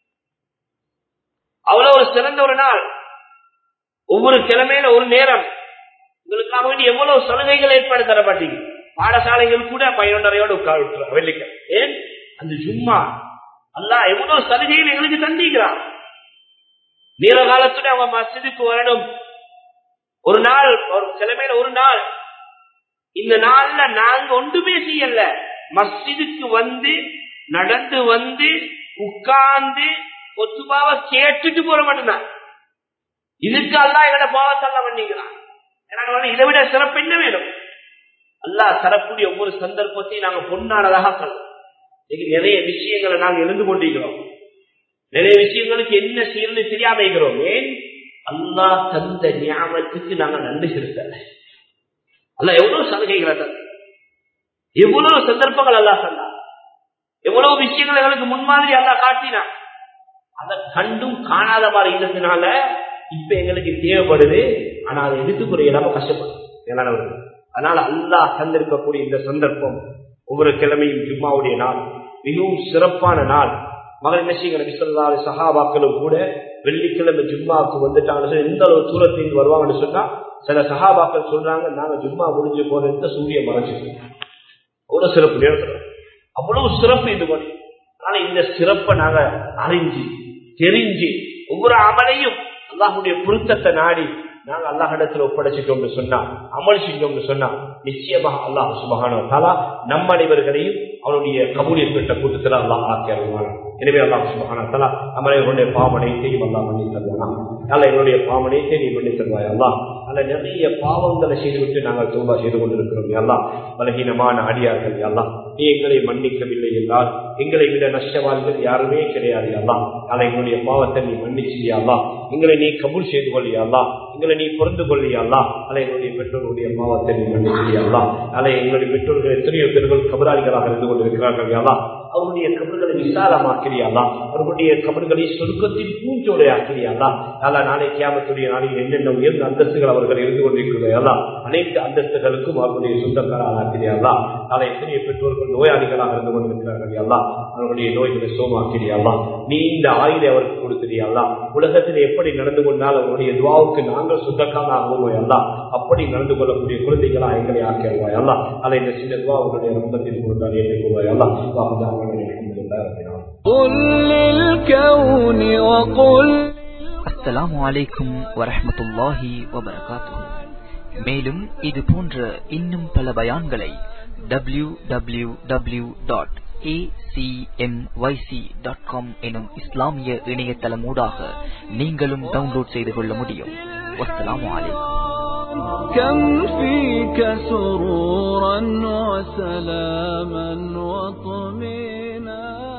அவ்வளவு ஒரு சிறந்த ஒரு நாள் ஒவ்வொரு கிழமையில ஒரு நேரம் உங்களுக்காக வேண்டி எவ்வளவு சலுகைகள் ஏற்பாடு தரப்பட்டீங்க பாடசாலைகள் கூட பதினொன்றரையோடு உட்கார வெள்ளிக்கிழமை ஏன் அந்த ஜும்மா அல்லா எவ்வளவு சலுகைகள் எங்களுக்கு தந்திக்கிறான் நீர காலத்துடைய அவங்க மசிதுக்கு வரணும் ஒரு நாள் ஒரு கிழமையில ஒரு நாள் இந்த நாள்ல நாங்க ஒன்றுமே செய்யல மஸ்ஜிதுக்கு வந்து நடந்து வந்து உட்கார்ந்து ஒத்துபாவ கேட்டுட்டு போற மட்டும்தான் இதுக்கு அல்லா எங்களோட பாவத்தெல்லாம் பண்ணிக்கிறான் இதை விட சிறப்பு என்ன வேணும் அல்லா தரக்கூடிய ஒவ்வொரு சந்தர்ப்பத்தையும் நாங்க பொன்னானதாக சொல்லலாம் நிறைய விஷயங்களை நாங்க எழுந்து கொண்டிருக்கிறோம் நிறைய விஷயங்களுக்கு என்ன செய்யணும்னு தெரியாம இருக்கிறோம் ஏன் அல்லா தந்த ஞாபகத்துக்கு நாங்க நன்றி செலுத்தல அல்ல எவ்வளவு சலுகைகளை தந்த எவ்வளவு சந்தர்ப்பங்கள் அல்லா தந்தா எவ்வளவு விஷயங்கள் எங்களுக்கு முன்மாதிரி அல்லா காட்டினான் அதை கண்டும் காணாத மாதிரி இருந்ததுனால இப்ப எங்களுக்கு தேவைப்படுது ஆனா அதை எடுத்துக்கூடிய இல்லாம கஷ்டப்படும் ஏனானவர்கள் அதனால அல்லாஹ் தந்திருக்கக்கூடிய இந்த சந்தர்ப்பம் ஒவ்வொரு கிழமையும் ஜும்மாவுடைய நாள் மிகவும் சிறப்பான நாள் மகள் என்ன செய்யுங்க நபிசல்லாறு சஹாபாக்களும் கூட வெள்ளிக்கிழமை ஜும்மாவுக்கு வந்துட்டாங்க எந்த அளவு தூரத்திலிருந்து வருவாங்கன்னு சொன்னா சில சஹாபாக்கள் சொல்றாங்க நாங்க ஜும்மா முடிஞ்சு போறது சூரியன் மறைஞ்சிருக்கோம் அவ்வளவு சிறப்பு நேரத்தில் அவ்வளவு சிறப்பு இது பண்ணி ஆனா இந்த சிறப்பை நாங்க அறிஞ்சு தெரிஞ்சு ஒவ்வொரு அமலையும் அல்லாஹுடைய பொருத்தத்தை நாடி நாங்க அல்லாஹிடத்துல ஒப்படைச்சிட்டோம்னு சொன்னா அமல் செஞ்சோம்னு சொன்னா நிச்சயமாக அல்லாஹ் சுபஹானோ தாலா நம் அனைவர்களையும் அவனுடைய கபூலியல் பெற்ற கூட்டத்தில் அல்லாஹ் ஆக்கி அருள்வான் எனவே அல்லாஹ் சுபஹானோ தாலா நம்மளுடைய பாவனைத்தையும் அல்லாஹ் பண்ணி தருவானா அல்ல எங்களுடைய பாவனைத்தை நீ பண்ணி தருவாய் அல்லாஹ் அல்ல நிறைய பாவங்களை செய்துவிட்டு நாங்கள் தூபா செய்து கொண்டிருக்கிறோம் எல்லாம் பலகீனமான அடியார்கள் எல்லாம் நீ எங்களை மன்னிக்கவில்லை என்றால் எங்களை விட நஷ்டவான்கள் யாருமே கிடையாது எல்லாம் அல்ல எங்களுடைய பாவத்தை நீ மன்னிச்சியாலாம் எங்களை நீ கபூல் செய்து கொள்ளியாலாம் எங்களை நீ பொருந்து கொள்ளியாலாம் அல்ல எங்களுடைய பெற்றோருடைய பாவத்தை நீ மன்னிச்சியாலாம் அல்ல எங்களுடைய பெற்றோர்கள் எத்தனையோ பேர்கள் கபராளிகளாக இருந்து கொண்டிருக்கிறார்கள் யாலாம் அவருடைய கபர்களை விசாலமாக்கிறியாலா அவர்களுடைய கபர்களை சொருக்கத்தில் பூஞ்சோடை ஆக்கிறியாலா அல்ல நாளை கியாமத்துடைய நாளில் என்னென்ன உயர்ந்த அந்தஸ்துகள் அவர்கள் இருந்து கொண்டிருக்கிறதா அனைத்து அந்தஸ்துகளுக்கும் அவர்களுடைய சொந்தக்காரால் ஆக்கிறியாலா நாளை எத்தனைய பெற்றோர்கள் நோயாளிகளாக இருந்து கொண்டிருக்கிறார்கள் அல்லா அவர்களுடைய நோய்களை சோமாக்கிறியாலா நீ இந்த ஆயுதை அவருக்கு கொடுத்திரியாலா உலகத்தில் எப்படி நடந்து கொண்டால் அவருடைய துவாவுக்கு நாங்கள் சொந்தக்காக ஆகுவோம் அல்லா அப்படி நடந்து கொள்ளக்கூடிய குழந்தைகளா எங்களை ஆக்கிடுவாய் அல்லா அல்ல இந்த சின்ன துவா அவருடைய ரத்தத்தில் கொடுத்தால் ஏற்றுக்கொள்வாய் அல்லா வாங்க قل للكون وقل அஸ்ஸலாமு அலைக்கும் வரஹ்மத்துல்லாஹி வபரகாத்துஹு மேலும் இது போன்ற இன்னும் பல பயான்களை W W W dot acmyc.com எனும் இஸ்லாமிய இணையதளமூடாக நீங்களும் டவுன்லோட் செய்து கொள்ள முடியும் வஸ்ஸலாமு அலைக்கும் كم فيك سرورا وسلاما وطمينا